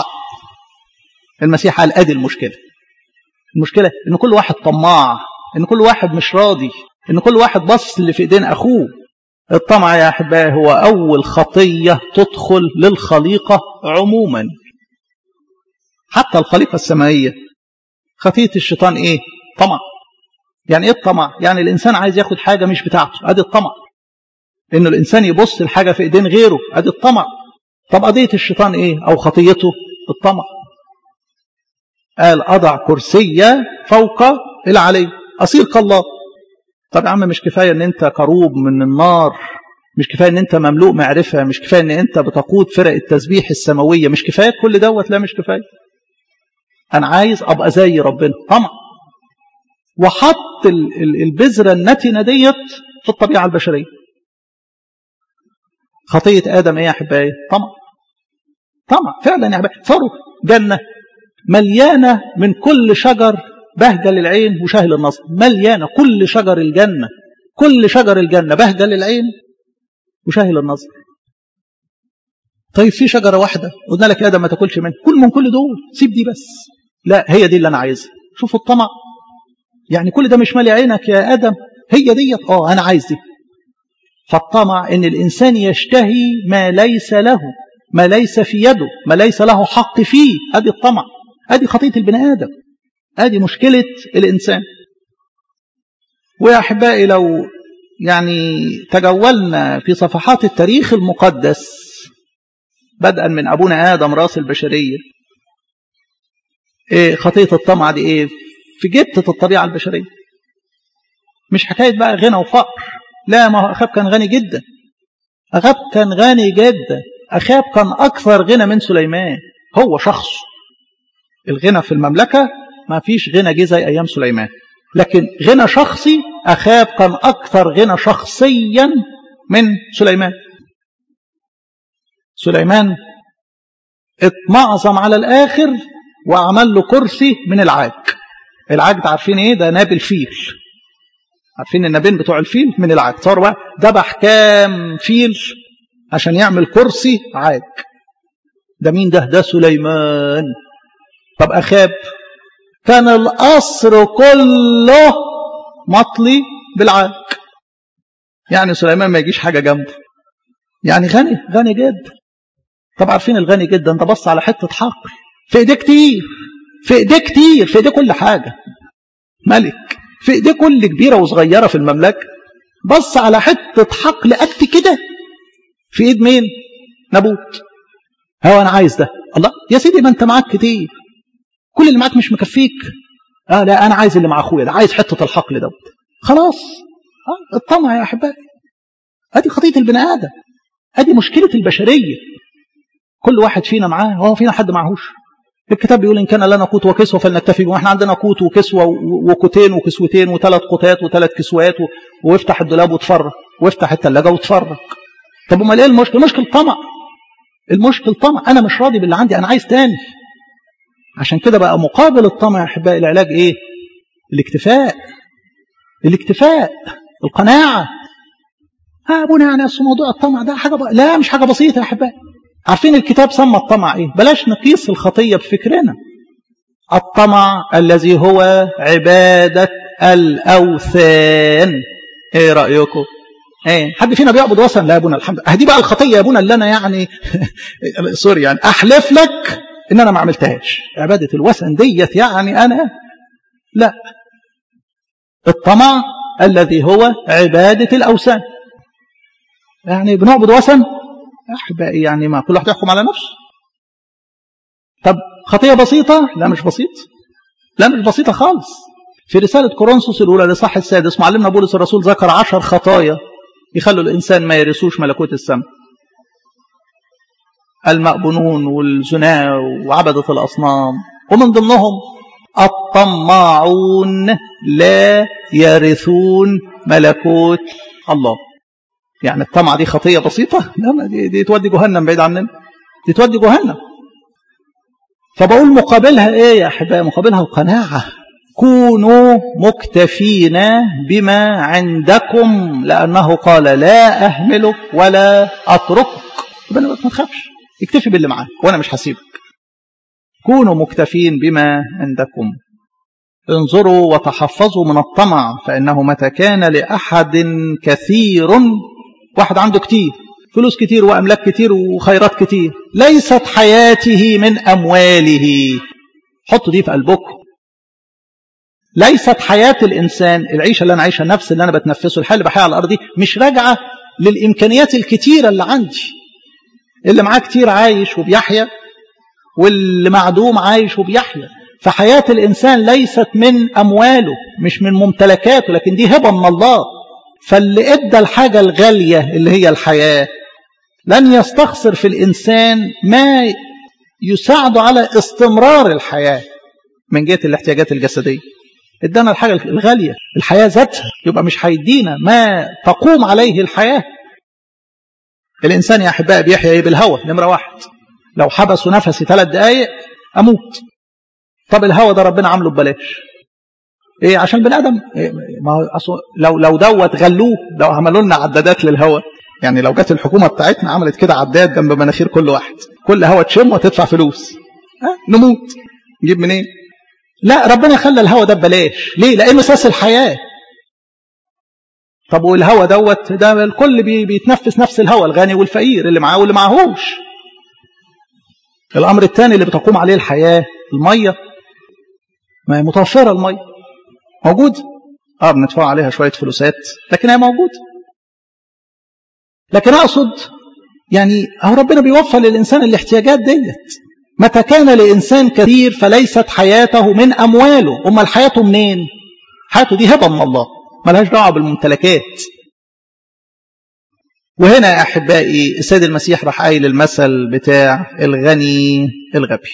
المسيح قال ادي المشكله المشكله ان كل واحد طماع ان كل واحد مش راضي ان كل واحد بص اللي في ايدين اخوه الطمع يا احبائي هو اول خطيه تدخل للخليقه عموما حتى الخليقه السمائيه خطيه الشيطان ايه طمع يعني ايه الطمع يعني الانسان عايز ياخد حاجه مش بتاعته ادي الطمع انه الانسان يبص لحاجه في ايدين غيره ادي الطمع طب قضيه الشيطان ايه او خطيته الطمع قال اضع كرسي فوق العلي أصير كالله طب يا عم مش كفاية ان انت كروب من النار مش كفاية ان انت مملوء معرفة مش كفاية ان انت بتقود فرق التسبيح السماوية مش كفاية كل دوت لا مش كفاية انا عايز ابقى زي ربنا طمع وحط البذرة النتنة ديت في الطبيعة البشرية خطية آدم ايه يا أحبائي طمع طمع فعلا يا أحبائي فروا جنة مليانة من كل شجر بهجة للعين وشهي للنظر مليانة كل شجر الجنة كل شجر الجنة بهجة للعين وشهي للنظر طيب في شجرة واحدة قلنا لك يا آدم ما تاكلش منها كل من كل دول سيب دي بس لا هي دي اللي أنا عايزها شوفوا الطمع يعني كل ده مش مالي عينك يا آدم هي ديت اه أنا عايز دي فالطمع ان الانسان يشتهي ما ليس له ما ليس في يده ما ليس له حق فيه ادي الطمع ادي خطيه البني ادم ادي مشكله الانسان ويا احبائي لو يعني تجولنا في صفحات التاريخ المقدس بدءا من ابونا ادم راس البشريه ايه خطيه الطمع دي ايه في جبته الطبيعه البشريه مش حكايه بقى غنى وفقر لا ما هو أخاب كان غني جدا أخاب كان غني جدا أخاب كان أكثر غنى من سليمان هو شخص الغنى في المملكة ما فيش غنى جه زي أيام سليمان لكن غنى شخصي أخاب كان أكثر غنى شخصيا من سليمان سليمان اتمعظم على الآخر وعمل له كرسي من العاج العاج ده عارفين ايه ده ناب الفيل عارفين النابين بتوع الفيل من العاج تصوروا بقى ذبح كام فيل عشان يعمل كرسي عاج ده مين ده ده سليمان طب أخاب كان القصر كله مطلي بالعاج يعني سليمان ما يجيش حاجة جنبه يعني غني غني جدا طب عارفين الغني جدا انت بص على حتة حقل في ايديه كتير في ايديه كتير في ايديه كل حاجة ملك في ايديه كل كبيرة وصغيرة في المملكة بص على حتة حقل قد كده في ايد مين نبوت هو انا عايز ده الله يا سيدي ما انت معاك كتير كل اللي معاك مش مكفيك اه لا انا عايز اللي مع اخويا ده عايز حتة الحقل دوت خلاص اه الطمع يا احبائي ادي خطية البني ادم ادي مشكلة البشرية كل واحد فينا معاه هو فينا حد معهوش الكتاب بيقول إن كان لنا قوت وكسوة فلنكتفي به احنا عندنا قوت وكسوة وكوتين وكسوتين وثلاث قوتات وثلاث كسوات وافتح الدولاب وتفرق وافتح الثلاجة وتفرق طب امال ايه المشكلة؟ المشكلة طمع المشكلة طمع أنا مش راضي باللي عندي أنا عايز تاني عشان كده بقى مقابل الطمع يا أحبائي العلاج إيه؟ الاكتفاء الاكتفاء القناعة ها أبونا يعني أصل موضوع الطمع ده حاجة بقى. لا مش حاجة بسيطة يا أحبائي عارفين الكتاب سمى الطمع ايه بلاش نقيس الخطية بفكرنا الطمع الذي هو عبادة الأوثان ايه رأيكم ايه حد فينا بيعبد وثن لا يا ابونا الحمد لله دي بقى الخطية يا ابونا اللي انا يعني سوري يعني احلف لك ان انا ما عملتهاش عبادة الوثن ديت يعني انا لا الطمع الذي هو عبادة الأوثان يعني بنعبد وثن أحبائي يعني ما كل واحد يحكم على نفسه طب خطية بسيطة لا مش بسيط لا مش بسيطة خالص في رسالة كورنثوس الأولى لصح السادس معلمنا بولس الرسول ذكر عشر خطايا يخلوا الإنسان ما يرثوش ملكوت السماء المأبونون والزنا وعبدة الأصنام ومن ضمنهم الطماعون لا يرثون ملكوت الله يعني الطمع دي خطية بسيطة لا دي, دي تودي جهنم بعيد عننا دي تودي جهنم فبقول مقابلها ايه يا احبائي مقابلها القناعة كونوا مكتفين بما عندكم لأنه قال لا أهملك ولا أتركك يبقى ما تخافش اكتفي باللي معاك وأنا مش هسيبك كونوا مكتفين بما عندكم انظروا وتحفظوا من الطمع فإنه متى كان لأحد كثير واحد عنده كتير فلوس كتير وأملاك كتير وخيرات كتير ليست حياته من أمواله حطوا دي في قلبكم ليست حياة الإنسان العيشة اللي أنا عايشها النفس اللي أنا بتنفسه الحال اللي بحيا على الأرض دي مش راجعة للإمكانيات الكتيرة اللي عندي اللي معاه كتير عايش وبيحيا واللي معدوم عايش وبيحيا فحياة الإنسان ليست من أمواله مش من ممتلكاته لكن دي هبة من الله فاللي ادى الحاجة الغالية اللي هي الحياة لن يستخسر في الإنسان ما يساعده على استمرار الحياة من جهة الاحتياجات الجسدية ادانا الحاجة الغالية الحياة ذاتها يبقى مش هيدينا ما تقوم عليه الحياة الإنسان يا أحبائي بيحيا إيه بالهوى نمرة واحد لو حبسوا نفسي ثلاث دقايق أموت طب الهوى ده ربنا عامله ببلاش ايه عشان بني ادم إيه ما هو لو لو دوت غلوه لو عملوا لنا عدادات للهواء يعني لو جت الحكومه بتاعتنا عملت كده عداد جنب مناخير كل واحد كل هوا تشم وتدفع فلوس ها نموت نجيب منين لا ربنا خلى الهوا ده ببلاش ليه لانه اساس الحياه طب والهوا دوت ده الكل بي بيتنفس نفس الهوا الغني والفقير اللي معاه واللي معهوش الامر الثاني اللي بتقوم عليه الحياه الميه ما هي متوفره الميه موجود اه بندفع عليها شويه فلوسات لكن هي موجوده لكن اقصد يعني اهو ربنا بيوفر للانسان الاحتياجات ديت متى كان لانسان كثير فليست حياته من امواله امال حياته منين حياته دي هبه من الله ملهاش دعوه بالممتلكات وهنا يا احبائي السيد المسيح راح قايل المثل بتاع الغني الغبي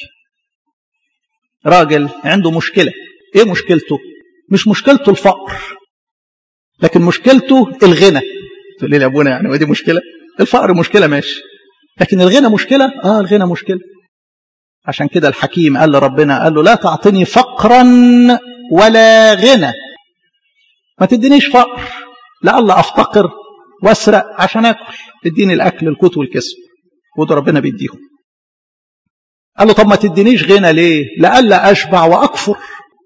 راجل عنده مشكله ايه مشكلته مش مشكلته الفقر لكن مشكلته الغنى تقول لي لابونا يعني ودي مشكله الفقر مشكله ماشي لكن الغنى مشكله اه الغنى مشكله عشان كده الحكيم قال لربنا قال له لا تعطني فقرا ولا غنى ما تدينيش فقر لألا افتقر واسرق عشان اكل اديني الاكل القوت والكسب وده ربنا بيديهم قال له طب ما تدينيش غنى ليه لألا اشبع واكفر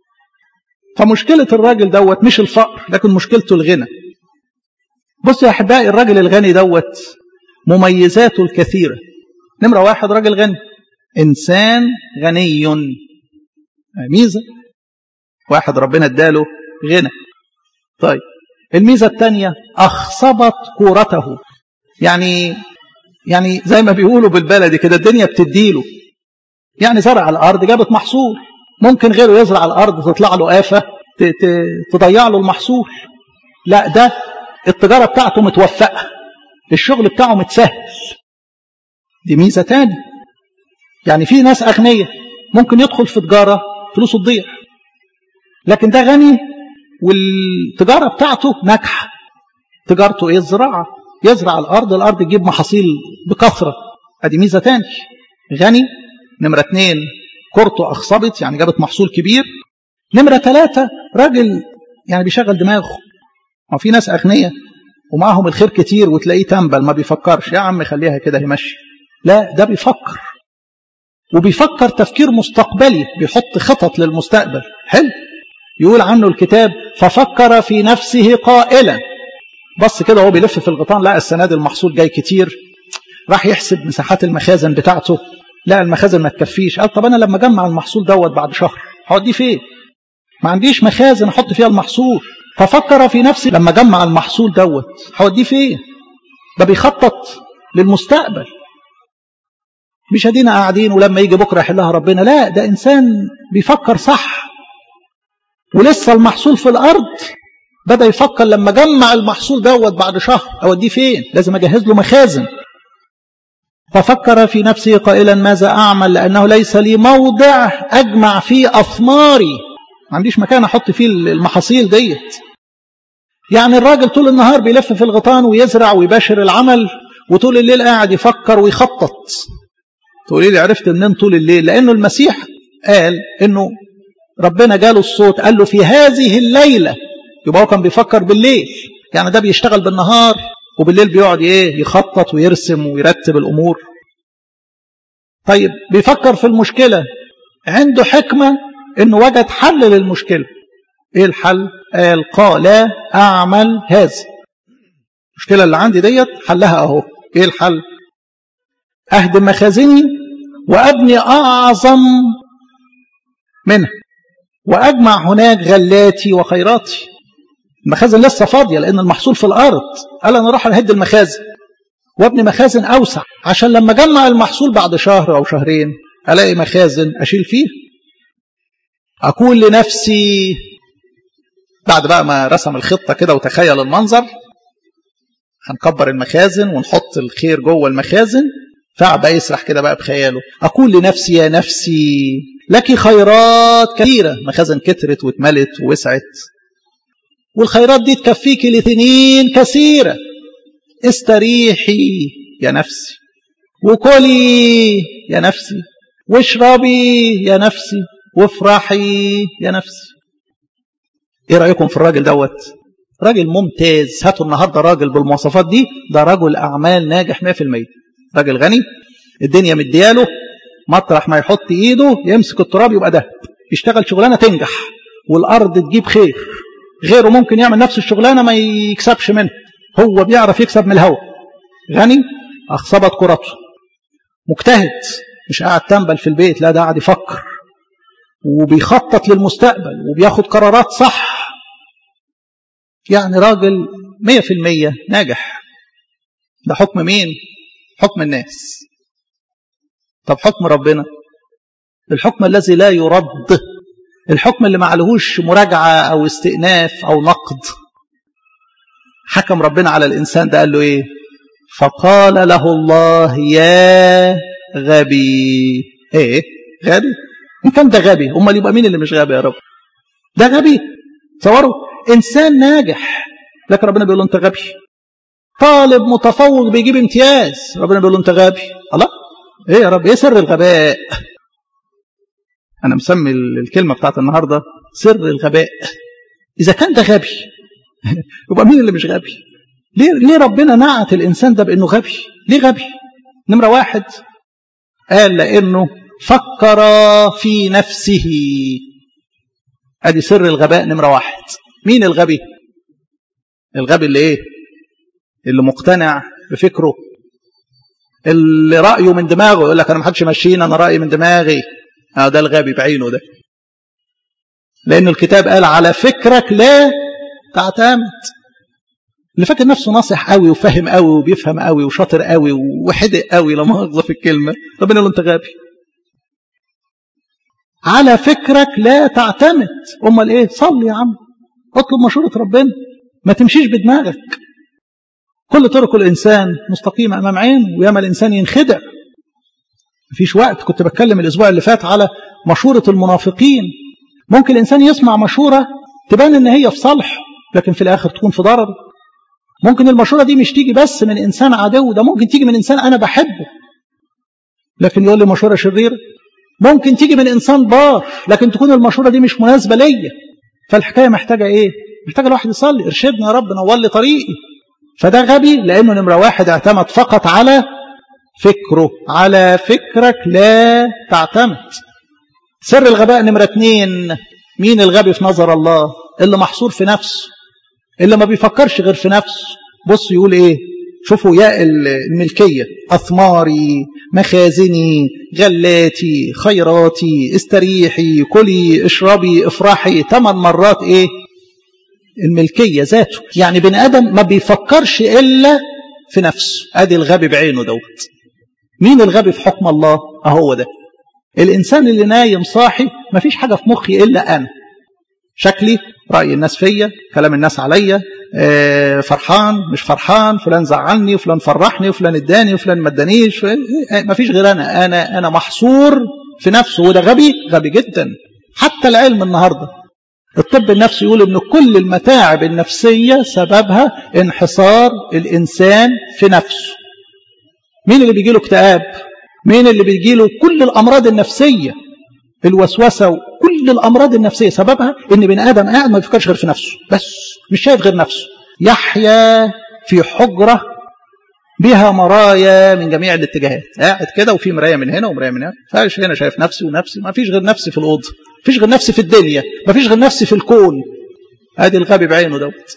فمشكلة الراجل دوت مش الفقر لكن مشكلته الغنى بص يا أحبائي الراجل الغني دوت مميزاته الكثيرة نمرة واحد راجل غني إنسان غني ميزة واحد ربنا اداله غنى طيب الميزة الثانية أخصبت كورته يعني يعني زي ما بيقولوا بالبلدي كده الدنيا بتديله يعني زرع الأرض جابت محصول ممكن غيره يزرع الأرض تطلع له آفة تضيع له المحصول لا ده التجارة بتاعته متوفقة الشغل بتاعه متسهل دي ميزة تاني يعني في ناس أغنية ممكن يدخل في تجارة فلوسه تضيع لكن ده غني والتجارة بتاعته ناجحة تجارته ايه الزراعة يزرع الأرض الأرض تجيب محاصيل بكثرة ادي ميزة تاني غني نمرة اتنين كورته أخصبت يعني جابت محصول كبير نمرة ثلاثة راجل يعني بيشغل دماغه ما في ناس أغنياء ومعهم الخير كتير وتلاقيه تنبل ما بيفكرش يا عم خليها كده يمشي لا ده بيفكر وبيفكر تفكير مستقبلي بيحط خطط للمستقبل حلو يقول عنه الكتاب ففكر في نفسه قائلا بص كده وهو بيلف في الغطان لا السنة دي المحصول جاي كتير راح يحسب مساحات المخازن بتاعته لا المخازن ما تكفيش قال طب انا لما اجمع المحصول دوت بعد شهر هوديه فين ما عنديش مخازن احط فيها المحصول ففكر في نفسي لما جمع المحصول دوت هوديه فين ده بيخطط للمستقبل مش ادينا قاعدين ولما يجي بكره يحلها ربنا لا ده انسان بيفكر صح ولسه المحصول في الارض بدا يفكر لما جمع المحصول دوت بعد شهر اوديه فين لازم اجهز له مخازن ففكر في نفسه قائلا ماذا اعمل لانه ليس لي موضع اجمع فيه اثماري ما عنديش مكان احط فيه المحاصيل ديت يعني الراجل طول النهار بيلف في الغطان ويزرع ويباشر العمل وطول الليل قاعد يفكر ويخطط تقولي لي عرفت منين طول الليل لانه المسيح قال انه ربنا جاله الصوت قال له في هذه الليله يبقى هو كان بيفكر بالليل يعني ده بيشتغل بالنهار وبالليل بيقعد ايه يخطط ويرسم ويرتب الامور طيب بيفكر في المشكله عنده حكمه انه وجد حل للمشكله ايه الحل قال قال اعمل هذا المشكله اللي عندي ديت حلها اهو ايه الحل اهدم مخازني وابني اعظم منها واجمع هناك غلاتي وخيراتي المخازن لسه فاضيه لان المحصول في الارض قال انا اروح اهد المخازن وابني مخازن اوسع عشان لما اجمع المحصول بعد شهر او شهرين الاقي مخازن اشيل فيه أقول لنفسي بعد بقى ما رسم الخطة كده وتخيل المنظر هنكبر المخازن ونحط الخير جوه المخازن فقعد بقى يسرح كده بقى بخياله أقول لنفسي يا نفسي لك خيرات كثيرة مخازن كترت واتملت ووسعت والخيرات دي تكفيك لسنين كثيرة استريحي يا نفسي وكلي يا نفسي واشربي يا نفسي وافرحي يا نفسي ايه رأيكم في الراجل دوت راجل ممتاز هاتوا النهاردة راجل بالمواصفات دي ده رجل أعمال ناجح 100% راجل غني الدنيا مدياله مطرح ما يحط ايده يمسك التراب يبقى ده يشتغل شغلانة تنجح والأرض تجيب خير غيره ممكن يعمل نفس الشغلانة ما يكسبش منها هو بيعرف يكسب من الهواء غني أخصبت كرته مجتهد مش قاعد تنبل في البيت لا ده قاعد يفكر وبيخطط للمستقبل وبياخد قرارات صح يعني راجل مية في المية ناجح ده حكم مين حكم الناس طب حكم ربنا الحكم الذي لا يرد الحكم اللي معلهوش مراجعة أو استئناف أو نقد حكم ربنا على الإنسان ده قال له إيه فقال له الله يا غبي إيه غبي إن كان ده غبي أمال يبقى مين اللي مش غبي يا رب ده غبي تصوروا إنسان ناجح لكن ربنا بيقول له أنت غبي طالب متفوق بيجيب امتياز ربنا بيقول له أنت غبي الله إيه يا رب إيه سر الغباء أنا مسمي الكلمة بتاعت النهاردة سر الغباء إذا كان ده غبي يبقى مين اللي مش غبي ليه, ليه ربنا نعت الإنسان ده بأنه غبي ليه غبي نمرة واحد قال لأنه فكر في نفسه ادي سر الغباء نمرة واحد مين الغبي الغبي اللي ايه اللي مقتنع بفكره اللي رأيه من دماغه يقول لك انا ما حدش ماشيين انا رأيي من دماغي اه ده الغبي بعينه ده لأن الكتاب قال على فكرك لا تعتمد اللي فاكر نفسه ناصح قوي وفاهم قوي وبيفهم قوي وشاطر قوي وحدق قوي لا مؤاخذه في الكلمه ربنا يقول له انت غبي على فكرك لا تعتمد امال ايه صلي يا عم اطلب مشوره ربنا ما تمشيش بدماغك كل طرق الانسان مستقيمه امام عين وياما الانسان ينخدع مفيش وقت كنت بتكلم الاسبوع اللي فات على مشوره المنافقين ممكن الانسان يسمع مشوره تبان ان هي في صالح لكن في الاخر تكون في ضرر ممكن المشوره دي مش تيجي بس من انسان عدو ده ممكن تيجي من انسان انا بحبه لكن يقول لي مشوره شريره ممكن تيجي من انسان بار لكن تكون المشوره دي مش مناسبه ليا فالحكايه محتاجه ايه محتاجه الواحد يصلي ارشدني يا رب نور لي طريقي فده غبي لانه نمره واحد اعتمد فقط على فكره على فكرك لا تعتمد سر الغباء نمره اتنين مين الغبي في نظر الله اللي محصور في نفسه اللي ما بيفكرش غير في نفسه بص يقول ايه شوفوا يا الملكية أثماري مخازني غلاتي خيراتي استريحي كلي اشربي افرحي ثمان مرات ايه الملكية ذاته يعني بني آدم ما بيفكرش إلا في نفسه ادي الغبي بعينه دوت مين الغبي في حكم الله اهو ده الإنسان اللي نايم صاحي ما فيش حاجة في مخي إلا أنا شكلي رأي الناس فيا كلام الناس عليا فرحان مش فرحان فلان زعلني وفلان فرحني وفلان اداني وفلان ما ادانيش ما فيش غير انا انا انا محصور في نفسه وده غبي غبي جدا حتى العلم النهارده الطب النفسي يقول ان كل المتاعب النفسيه سببها انحصار الانسان في نفسه مين اللي بيجي له اكتئاب مين اللي بيجي له كل الامراض النفسيه الوسوسه وكل الامراض النفسيه سببها ان بني ادم قاعد ما بيفكرش غير في نفسه بس مش شايف غير نفسه يحيا في حجره بها مرايا من جميع الاتجاهات قاعد كده وفي مرايه من هنا ومرايه من هنا فاش هنا شايف نفسي ونفسي ما فيش غير نفسي في الاوضه ما فيش غير نفسي في الدنيا ما فيش غير نفسي في الكون ادي الغبي بعينه دوت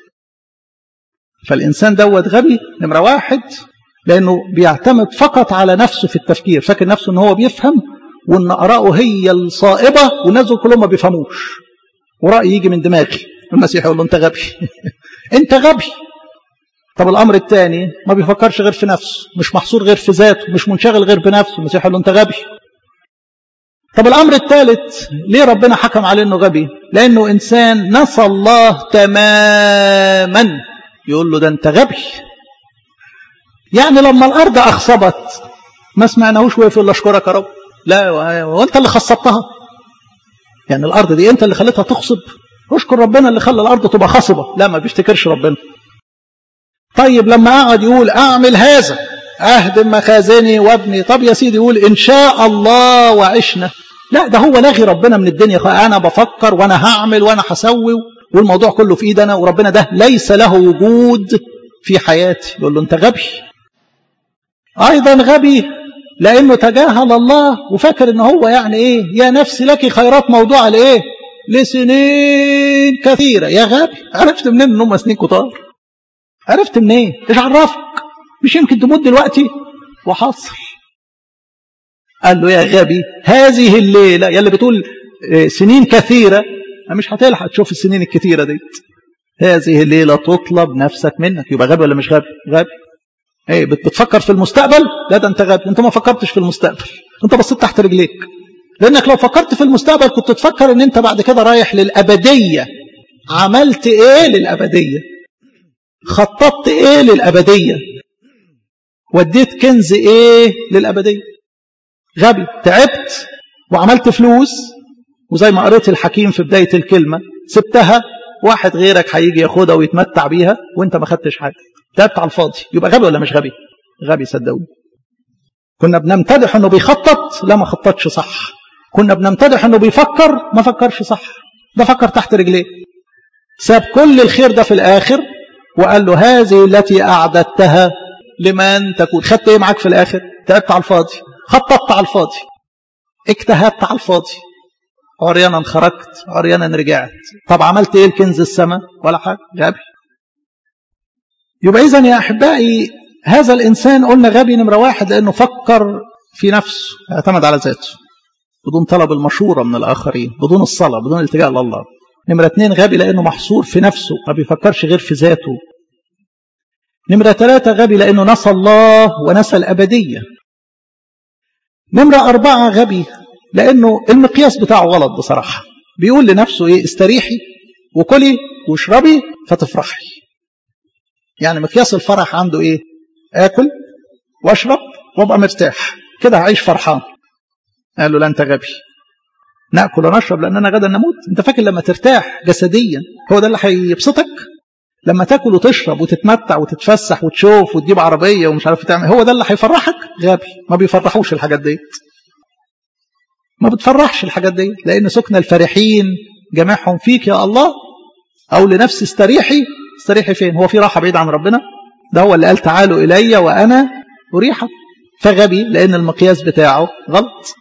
فالانسان دوت غبي نمره واحد لانه بيعتمد فقط على نفسه في التفكير فاكر نفسه ان هو بيفهم وان اراءه هي الصائبه والناس دول كلهم ما بيفهموش وراي يجي من دماغي المسيح يقول له انت غبي انت غبي طب الامر الثاني ما بيفكرش غير في نفسه مش محصور غير في ذاته مش منشغل غير بنفسه المسيح يقول له انت غبي طب الأمر الثالث ليه ربنا حكم عليه أنه غبي لأنه إنسان نسى الله تماما يقول له ده أنت غبي يعني لما الأرض أخصبت ما سمعناهوش وقف إلا أشكرك يا رب لا وأنت اللي خصبتها يعني الأرض دي أنت اللي خليتها تخصب اشكر ربنا اللي خلى الأرض تبقى خصبة لا ما بيفتكرش ربنا طيب لما قعد يقول أعمل هذا أهدم مخازني وابني طب يا سيدي يقول إن شاء الله وعشنا لا ده هو لاغي ربنا من الدنيا أنا بفكر وأنا هعمل وأنا هسوي والموضوع كله في إيدنا وربنا ده ليس له وجود في حياتي يقول له أنت غبي أيضا غبي لأنه تجاهل الله وفاكر إن هو يعني إيه يا نفسي لك خيرات موضوعة لإيه لسنين كثيرة يا غبي عرفت منين إن هم سنين كتار عرفت منين إيش عرفك مش يمكن تموت دلوقتي وحصل قال له يا غبي هذه الليلة يلي بتقول سنين كثيرة مش هتلحق تشوف السنين الكثيرة دي هذه الليلة تطلب نفسك منك يبقى غبي ولا مش غبي غبي ايه بتفكر في المستقبل لا ده انت غبي انت ما فكرتش في المستقبل انت بصيت تحت رجليك لانك لو فكرت في المستقبل كنت تفكر ان انت بعد كده رايح للابديه عملت ايه للابديه خططت ايه للابديه وديت كنز ايه للابديه غبي تعبت وعملت فلوس وزي ما قريت الحكيم في بدايه الكلمه سبتها واحد غيرك هيجي ياخدها ويتمتع بيها وانت ما خدتش حاجه تعبت على الفاضي يبقى غبي ولا مش غبي غبي صدقوني كنا بنمتدح انه بيخطط لا ما خططش صح كنا بنمتدح انه بيفكر ما فكرش صح ده فكر تحت رجليه ساب كل الخير ده في الاخر وقال له هذه التي اعددتها لمن تكون خدت ايه معاك في الاخر تعبت على الفاضي خططت على الفاضي اجتهدت على الفاضي عريانا خرجت عريانا رجعت طب عملت ايه الكنز السماء ولا حاجه غبي يبقى اذا يا احبائي هذا الانسان قلنا غبي نمره واحد لانه فكر في نفسه اعتمد على ذاته بدون طلب المشورة من الآخرين بدون الصلاة بدون الالتجاء لله نمرة اتنين غبي لأنه محصور في نفسه ما بيفكرش غير في ذاته نمرة ثلاثة غبي لأنه نسى الله ونسى الأبدية نمرة أربعة غبي لأنه المقياس بتاعه غلط بصراحة بيقول لنفسه إيه استريحي وكلي واشربي فتفرحي يعني مقياس الفرح عنده إيه آكل واشرب وابقى مرتاح كده هعيش فرحان قال له لا انت غبي ناكل ونشرب لاننا غدا نموت انت فاكر لما ترتاح جسديا هو ده اللي هيبسطك لما تاكل وتشرب وتتمتع وتتفسح وتشوف وتجيب عربيه ومش عارف تعمل هو ده اللي هيفرحك غبي ما بيفرحوش الحاجات دي ما بتفرحش الحاجات دي لان سكن الفرحين جميعهم فيك يا الله او لنفسي استريحي استريحي فين هو في راحه بعيد عن ربنا ده هو اللي قال تعالوا الي وانا اريحك فغبي لان المقياس بتاعه غلط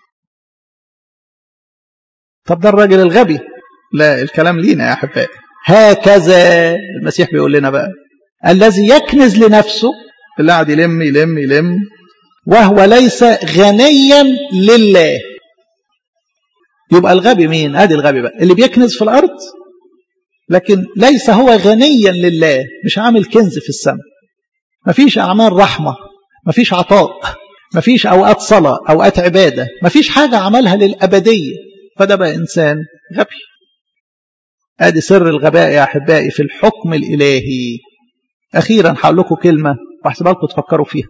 طب ده الراجل الغبي لا الكلام لينا يا احبائي هكذا المسيح بيقول لنا بقى الذي يكنز لنفسه اللي قاعد يلم يلم يلم وهو ليس غنيا لله يبقى الغبي مين ادي الغبي بقى اللي بيكنز في الارض لكن ليس هو غنيا لله مش عامل كنز في السماء مفيش اعمال رحمه مفيش عطاء مفيش اوقات صلاه اوقات عباده مفيش حاجه عملها للابديه فده بقى إنسان غبي ادي سر الغباء يا أحبائي في الحكم الإلهي أخيرا هقول لكم كلمة واحسبها لكم تفكروا فيها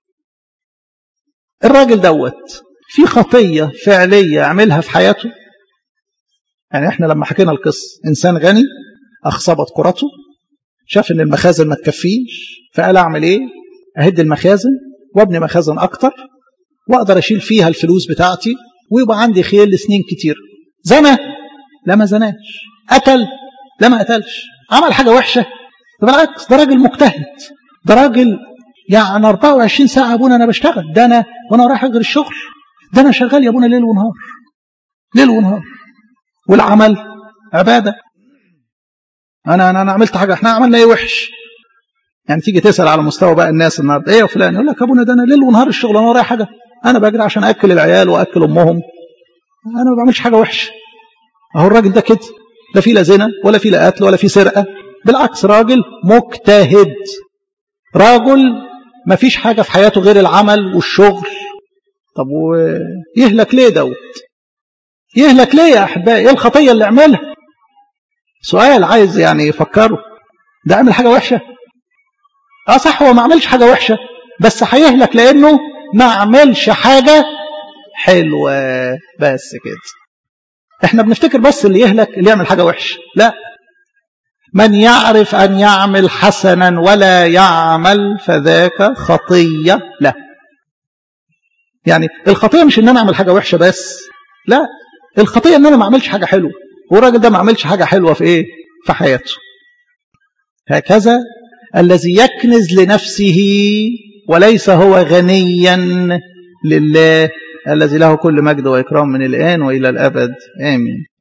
الراجل دوت في خطية فعلية عملها في حياته يعني احنا لما حكينا القصة إنسان غني أخصبت كرته شاف إن المخازن ما تكفيش فقال أعمل إيه أهد المخازن وابني مخازن أكتر وأقدر أشيل فيها الفلوس بتاعتي ويبقى عندي خير لسنين كتير زنى لا ما زناش قتل لا ما قتلش عمل حاجة وحشة بالعكس ده راجل مجتهد ده راجل يعني 24 ساعة أبونا أنا بشتغل ده أنا وأنا رايح أجري الشغل ده أنا شغال يا أبونا ليل ونهار ليل ونهار والعمل عبادة أنا أنا أنا عملت حاجة إحنا عملنا إيه وحش يعني تيجي تسأل على مستوى بقى الناس النهارده إيه يا فلان يقول لك أبونا ده أنا ليل ونهار الشغل أنا رايح حاجة أنا بجري عشان أكل العيال وأكل أمهم أنا ما بعملش حاجة وحشة أهو الراجل ده كده لا في لا زنا ولا في لا قتل ولا في سرقة بالعكس راجل مجتهد راجل ما فيش حاجة في حياته غير العمل والشغل طب ويهلك ليه دوت يهلك ليه يا أحبائي إيه الخطية اللي عملها سؤال عايز يعني يفكروا ده عمل حاجة وحشة اه صح هو ما عملش حاجة وحشة بس هيهلك لأنه ما عملش حاجة حلوة بس كده احنا بنفتكر بس اللي يهلك اللي يعمل حاجة وحشة لا من يعرف أن يعمل حسنا ولا يعمل فذاك خطية له يعني الخطية مش ان انا اعمل حاجة وحشة بس لا الخطية ان انا ما اعملش حاجة حلوة والراجل ده ما عملش حاجة حلوة في ايه في حياته هكذا الذي يكنز لنفسه وليس هو غنيا لله الذي له كل مجد وإكرام من الآن وإلى الأبد آمين